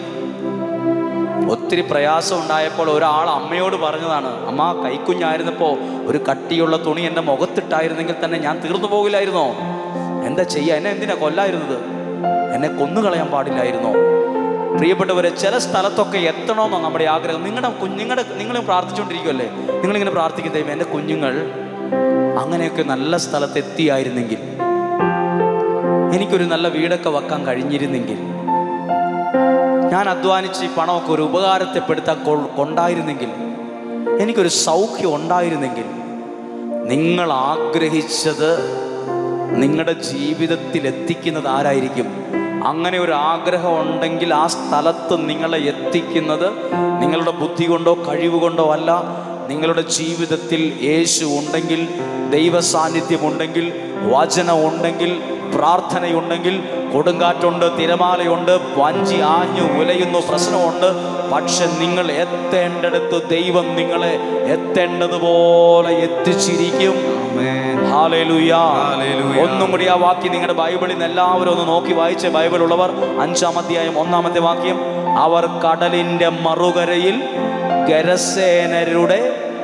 ഒത്തിരി പ്രയാസം ഉണ്ടായപ്പോൾ ഒരാൾ അമ്മയോട് പറഞ്ഞതാണ് അമ്മ കൈക്കുഞ്ഞായിരുന്നപ്പോൾ ഒരു കട്ടിയുള്ള തുണി എൻ്റെ മുഖത്തിട്ടായിരുന്നെങ്കിൽ തന്നെ ഞാൻ തീർന്നു പോകില്ലായിരുന്നോ എന്താ ചെയ്യുക എന്നെ എന്തിനാ കൊല്ലായിരുന്നത് എന്നെ കൊന്നുകളയാൻ പാടില്ലായിരുന്നോ പ്രിയപ്പെട്ടവരെ ചില സ്ഥലത്തൊക്കെ എത്തണമെന്നോ നമ്മുടെ ആഗ്രഹം നിങ്ങളുടെ കുഞ്ഞുങ്ങളുടെ നിങ്ങളും പ്രാർത്ഥിച്ചുകൊണ്ടിരിക്കുമല്ലേ നിങ്ങളിങ്ങനെ പ്രാർത്ഥിക്കും ദൈവം എൻ്റെ കുഞ്ഞുങ്ങൾ അങ്ങനെയൊക്കെ നല്ല സ്ഥലത്ത് എത്തിയായിരുന്നെങ്കിൽ എനിക്കൊരു നല്ല വീടൊക്കെ വെക്കാൻ കഴിഞ്ഞിരുന്നെങ്കിൽ ഞാൻ അധ്വാനിച്ച് ഈ പണമൊക്കെ ഒരു ഉപകാരത്തെപ്പെടുത്താൻ കൊ- കൊണ്ടായിരുന്നെങ്കിൽ എനിക്കൊരു സൗഖ്യം ഉണ്ടായിരുന്നെങ്കിൽ നിങ്ങൾ ആഗ്രഹിച്ചത് നിങ്ങളുടെ ജീവിതത്തിൽ എത്തിക്കുന്നത് ആരായിരിക്കും അങ്ങനെ ഒരു ആഗ്രഹം ഉണ്ടെങ്കിൽ ആ സ്ഥലത്ത് നിങ്ങളെ എത്തിക്കുന്നത് നിങ്ങളുടെ ബുദ്ധി കൊണ്ടോ കഴിവ് കൊണ്ടോ അല്ല നിങ്ങളുടെ ജീവിതത്തിൽ യേശു ഉണ്ടെങ്കിൽ ദൈവ സാന്നിധ്യമുണ്ടെങ്കിൽ വചനം ഉണ്ടെങ്കിൽ പ്രാർത്ഥനയുണ്ടെങ്കിൽ കൊടുങ്കാറ്റുണ്ട് തിരമാലയുണ്ട് വഞ്ചി ആഞ്ഞു ഉലയുന്നു പ്രശ്നമുണ്ട് പക്ഷെ നിങ്ങൾ എത്തേണ്ടടുത്ത് ദൈവം നിങ്ങളെ എത്തേണ്ടതുപോലെ എത്തിച്ചിരിക്കും ഹാലേലൂയ. ഹാലേലൂയ. ഒന്നും കൂടി ആ വാക്യം നിങ്ങളുടെ ബൈബിളിൽ നിന്ന് എല്ലാവരും ഒന്ന് നോക്കി വായിച്ച ബൈബിൾ ഉള്ളവർ അഞ്ചാം അധ്യായം ഒന്നാമത്തെ വാക്യം അവർ കടലിന്റെ മറുകരയിൽ ഗരസേനരുടെ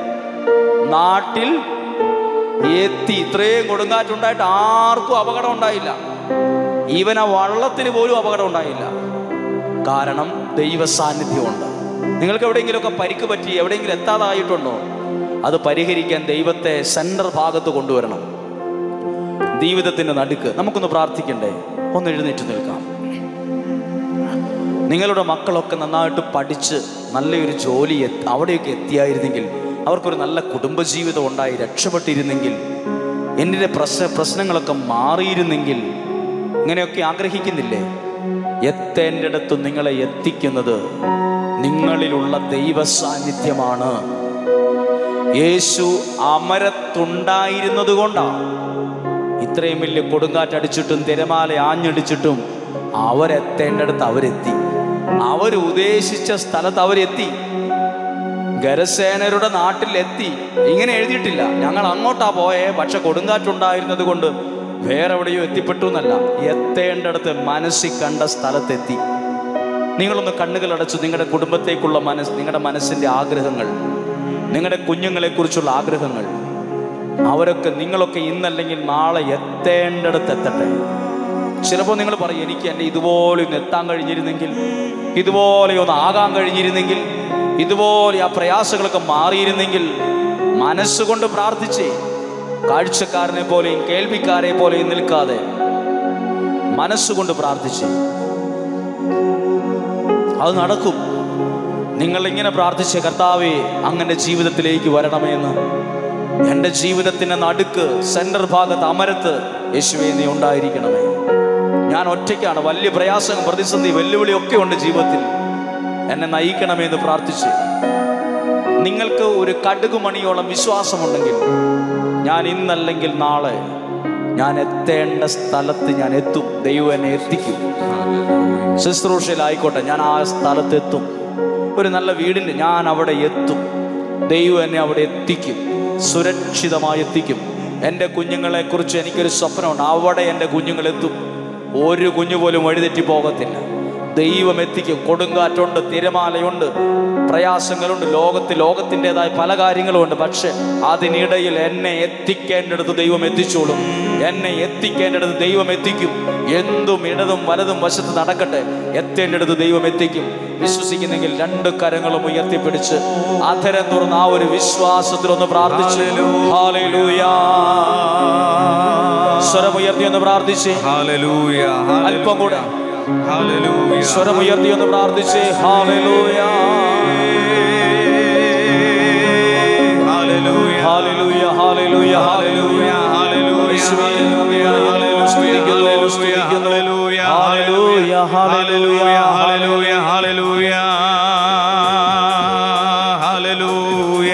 നാട്ടിൽ എത്തി ഇത്രയും കൊടുങ്കാറ്റുണ്ടായിട്ട് ആർക്കും അപകടം ഉണ്ടായില്ല ഈവൻ ആ വള്ളത്തിന് പോലും അപകടം ഉണ്ടായില്ല കാരണം ദൈവ സാന്നിധ്യമുണ്ട് നിങ്ങൾക്ക് എവിടെയെങ്കിലുമൊക്കെ പരിക്ക് പറ്റി എവിടെയെങ്കിലും എത്താതായിട്ടുണ്ടോ അത് പരിഹരിക്കാൻ ദൈവത്തെ സെൻറ്റർ ഭാഗത്ത് കൊണ്ടുവരണം ജീവിതത്തിൻ്റെ നടുക്ക് നമുക്കൊന്ന് പ്രാർത്ഥിക്കണ്ടേ ഒന്ന് എഴുന്നേറ്റ് നിൽക്കാം നിങ്ങളുടെ മക്കളൊക്കെ നന്നായിട്ട് പഠിച്ച് നല്ലൊരു ജോലി എത്തി അവിടെയൊക്കെ എത്തിയായിരുന്നെങ്കിൽ അവർക്കൊരു നല്ല കുടുംബജീവിതം ഉണ്ടായി രക്ഷപ്പെട്ടിരുന്നെങ്കിൽ എൻ്റെ പ്രശ്ന പ്രശ്നങ്ങളൊക്കെ മാറിയിരുന്നെങ്കിൽ ഇങ്ങനെയൊക്കെ ആഗ്രഹിക്കുന്നില്ലേ എത്തേണ്ടിടത്ത് നിങ്ങളെ എത്തിക്കുന്നത് നിങ്ങളിലുള്ള ദൈവ സാന്നിധ്യമാണ് യേശു അമരത്തുണ്ടായിരുന്നത് കൊണ്ടാണ് ഇത്രയും വലിയ കൊടുങ്കാറ്റടിച്ചിട്ടും തിരമാല ആഞ്ഞടിച്ചിട്ടും അവരെത്തേണ്ടടുത്ത് അവരെത്തി അവർ ഉദ്ദേശിച്ച സ്ഥലത്ത് അവരെത്തി ഗരസേനരുടെ നാട്ടിലെത്തി ഇങ്ങനെ എഴുതിയിട്ടില്ല ഞങ്ങൾ അങ്ങോട്ടാ പോയേ പക്ഷെ കൊടുങ്കാറ്റുണ്ടായിരുന്നത് കൊണ്ട് വേറെ എവിടെയോ എത്തിപ്പെട്ടു എന്നല്ല എത്തേണ്ടടുത്ത് മനസ്സിൽ കണ്ട സ്ഥലത്തെത്തി നിങ്ങളൊന്ന് കണ്ണുകൾ അടച്ചു നിങ്ങളുടെ കുടുംബത്തേക്കുള്ള മനസ്സ് നിങ്ങളുടെ മനസ്സിൻ്റെ ആഗ്രഹങ്ങൾ നിങ്ങളുടെ കുഞ്ഞുങ്ങളെക്കുറിച്ചുള്ള ആഗ്രഹങ്ങൾ അവരൊക്കെ നിങ്ങളൊക്കെ ഇന്നല്ലെങ്കിൽ നാളെ എത്തേണ്ടടുത്ത് എത്തട്ടെ ചിലപ്പോൾ നിങ്ങൾ പറയും എനിക്ക് എൻ്റെ ഇതുപോലെ ഒന്ന് എത്താൻ കഴിഞ്ഞിരുന്നെങ്കിൽ ഇതുപോലെ ഒന്ന് ആകാൻ കഴിഞ്ഞിരുന്നെങ്കിൽ ഇതുപോലെ ആ പ്രയാസങ്ങളൊക്കെ മാറിയിരുന്നെങ്കിൽ മനസ്സുകൊണ്ട് പ്രാർത്ഥിച്ചേ കാഴ്ചക്കാരനെ പോലെയും കേൾവിക്കാരെ പോലെയും നിൽക്കാതെ മനസ്സുകൊണ്ട് പ്രാർത്ഥിച്ചേ അത് നടക്കും നിങ്ങൾ ഇങ്ങനെ പ്രാർത്ഥിച്ച കർത്താവെ അങ്ങനെ ജീവിതത്തിലേക്ക് വരണമേന്ന് എൻ്റെ ജീവിതത്തിൻ്റെ നടുക്ക് സെൻറ്റർ ഭാഗത്ത് അമരത്ത് യേശുവെ നീ ഉണ്ടായിരിക്കണമേ ഞാൻ ഒറ്റയ്ക്കാണ് വലിയ പ്രയാസം പ്രതിസന്ധി വെല്ലുവിളിയൊക്കെ ഉണ്ട് ജീവിതത്തിൽ എന്നെ നയിക്കണമേ എന്ന് പ്രാർത്ഥിച്ച് നിങ്ങൾക്ക് ഒരു കടുകുമണിയോളം വിശ്വാസമുണ്ടെങ്കിൽ ഞാൻ ഇന്നല്ലെങ്കിൽ നാളെ ഞാൻ എത്തേണ്ട സ്ഥലത്ത് ഞാൻ എത്തും ദൈവം എന്നെ എത്തിക്കും ശുശ്രൂഷയിലായിക്കോട്ടെ ഞാൻ ആ സ്ഥലത്തെത്തും ഒരു നല്ല വീടിന് ഞാൻ അവിടെ എത്തും ദൈവം എന്നെ അവിടെ എത്തിക്കും സുരക്ഷിതമായി എത്തിക്കും എൻ്റെ കുഞ്ഞുങ്ങളെ കുറിച്ച് എനിക്കൊരു സ്വപ്നമുണ്ട് അവിടെ എൻ്റെ കുഞ്ഞുങ്ങൾ എത്തും ഒരു കുഞ്ഞു പോലും വഴിതെറ്റി പോകത്തില്ല ദൈവം എത്തിക്കും കൊടുങ്കാറ്റുണ്ട് തിരമാലയുണ്ട് പ്രയാസങ്ങളുണ്ട് ലോകത്ത് ലോകത്തിൻ്റെതായ പല കാര്യങ്ങളുമുണ്ട് പക്ഷെ അതിനിടയിൽ എന്നെ എത്തിക്കേണ്ടടുത്ത് ദൈവം എത്തിച്ചോളും എന്നെ എത്തിക്കേണ്ടടുത്ത് ദൈവം എത്തിക്കും എന്തും ഇടതും വലതും വശത്ത് നടക്കട്ടെ എത്തേണ്ടടുത്ത് ദൈവം എത്തിക്കും വിശ്വസിക്കുന്നെങ്കിൽ രണ്ട് കരങ്ങളും ഉയർത്തിപ്പിടിച്ച് അധരം തുറന്ന് ആ ഒരു വിശ്വാസത്തിൽ ഒന്ന് പ്രാർത്ഥിച്ചു ഹാലേലൂയാ സ്വരമുയർത്തി ഒന്ന് പ്രാർത്ഥിച്ചേ ഹല്ലേലൂയ അല്പം കൂടെ ഹല്ലേലൂയ സ്വരമുയർത്തി ഒന്ന് പ്രാർത്ഥിച്ചേ ഹാലേലൂയാ ഹല്ലേലൂയ ഹാലേലൂയ ഹാലേലൂയ ഹാലേലൂയ യേശുവേ, ഹല്ലേലൂയ, സ്തുതിക്കുന്നു, സ്തുതിക്കുന്നു. ഹല്ലേലൂയ, ഹല്ലേലൂയ, ഹല്ലേലൂയ ഹല്ലേലൂയ ഹല്ലേലൂയ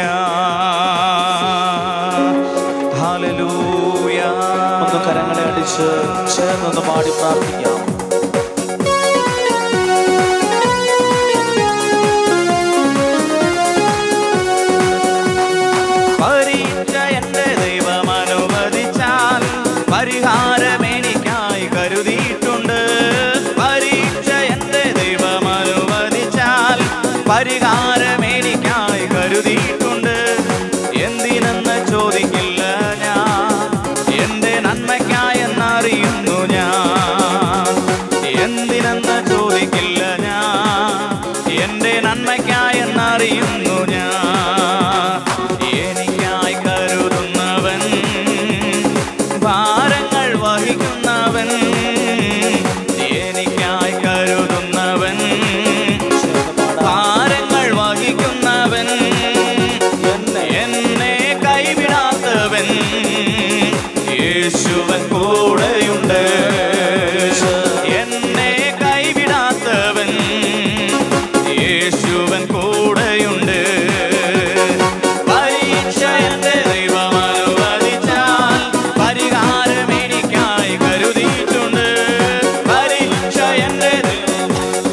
ഹല്ലേലൂയ ഒന്ന് കരങ്ങളെ അടിച്ച് ചേർന്നൊന്ന് പാടി പ്രാർത്ഥിക്കാം പരീക്ഷ എന്റെ ദൈവം അനുവദിച്ചാൽ പരിഹാരം എനിക്കായി കരുതിയിട്ടുണ്ട് പരീക്ഷ എന്റെ ദൈവം അനുവദിച്ചാൽ പരിഹാരം എനിക്കായി കരുതിയിട്ടുണ്ട് എന്തിനെന്ന് ചോദിക്കില്ല ഞാൻ എന്റെ നന്മയ്ക്കായെന്നറിയുന്നു ഞാൻ എന്തിനെന്ന് ചോദിക്കില്ല ഞാൻ എന്റെ നന്മയ്ക്കായെന്നറിയുന്നു ഞാൻ എനിക്കായി കരുതുന്നവൻ ഭാരങ്ങൾ വഹിക്കുന്നവൻ എനിക്കായി കരുതുന്നവൻ ഭാരങ്ങൾ വഹിക്കുന്നവൻ എന്നെ കൈവിടാത്തവൻ യേശുവൻ കൂടെയുണ്ട് എന്നെ കൈവിടാത്തവൻ യേശുവൻ കൂടെയുണ്ട് പരീക്ഷ എന്റെ ദൈവം അനുവദിച്ചാൽ പരിഹാരം എനിക്കായി കരുതിയിട്ടുണ്ട് പരീക്ഷ എന്റെ ദൈവം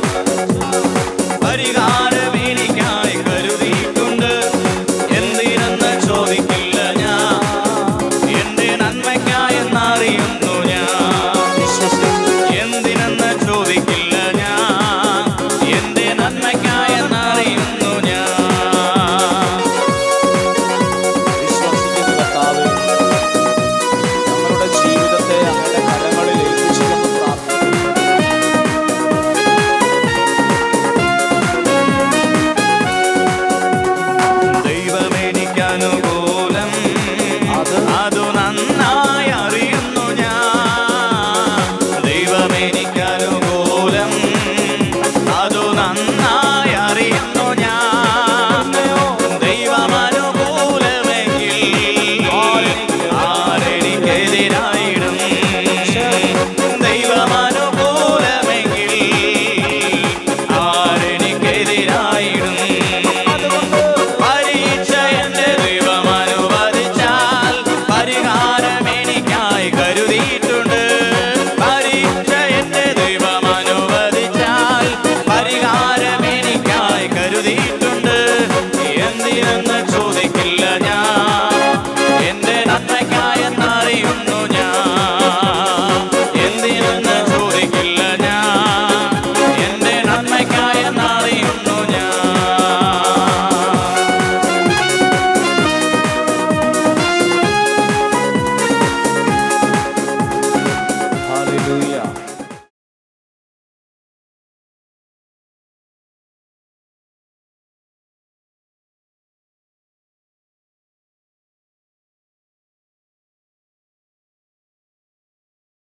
പരിഹാരം എനിക്കായി കരുതിയിട്ടുണ്ട് എന്തിനെന്ന് ചോദിക്കില്ല ഞാൻ എന്റെ നന്മയ്ക്കായെന്നറിയുന്നു ഞാൻ എന്തിനെന്ന് ചോദിക്കില്ല ഞാൻ എന്റെ നന്മയ്ക്കായെന്നറിയുന്നു ഞാൻ വിശ്വസിക്കുന്ന കർത്താവേ, ഞങ്ങളുടെ ജീവിതത്തെ അങ്ങയുടെ കരങ്ങളിൽ ഏൽപ്പിച്ചുകൊണ്ട് പ്രാർത്ഥിക്കുന്നു ദൈവമെനിക്കനുകൂലം അത് അതു നന്നായി അറിയുന്നു ഞാൻ ദൈവമെനിക്കനുകൂലം അതു നന്നായി അറിയുന്നു ഞാൻ ദൈവമനുകൂലമെങ്കിൽ ആരെനിക്കെതിരായിടും ദൈവമനുകൂലമെങ്കിൽ ആരെനിക്കെതിരായിടും പരീക്ഷ എന്റെ ദൈവം അനുവദിച്ചാൽ പരിഹാരം എനിക്കായി കരുതിയിട്ടുണ്ട് പരീക്ഷ എന്റെ ദൈവം അനുവദിച്ചാൽ പരിഹാരം എനിക്കായി കരുതിയിട്ടുണ്ട് എന്തിനെന്ന്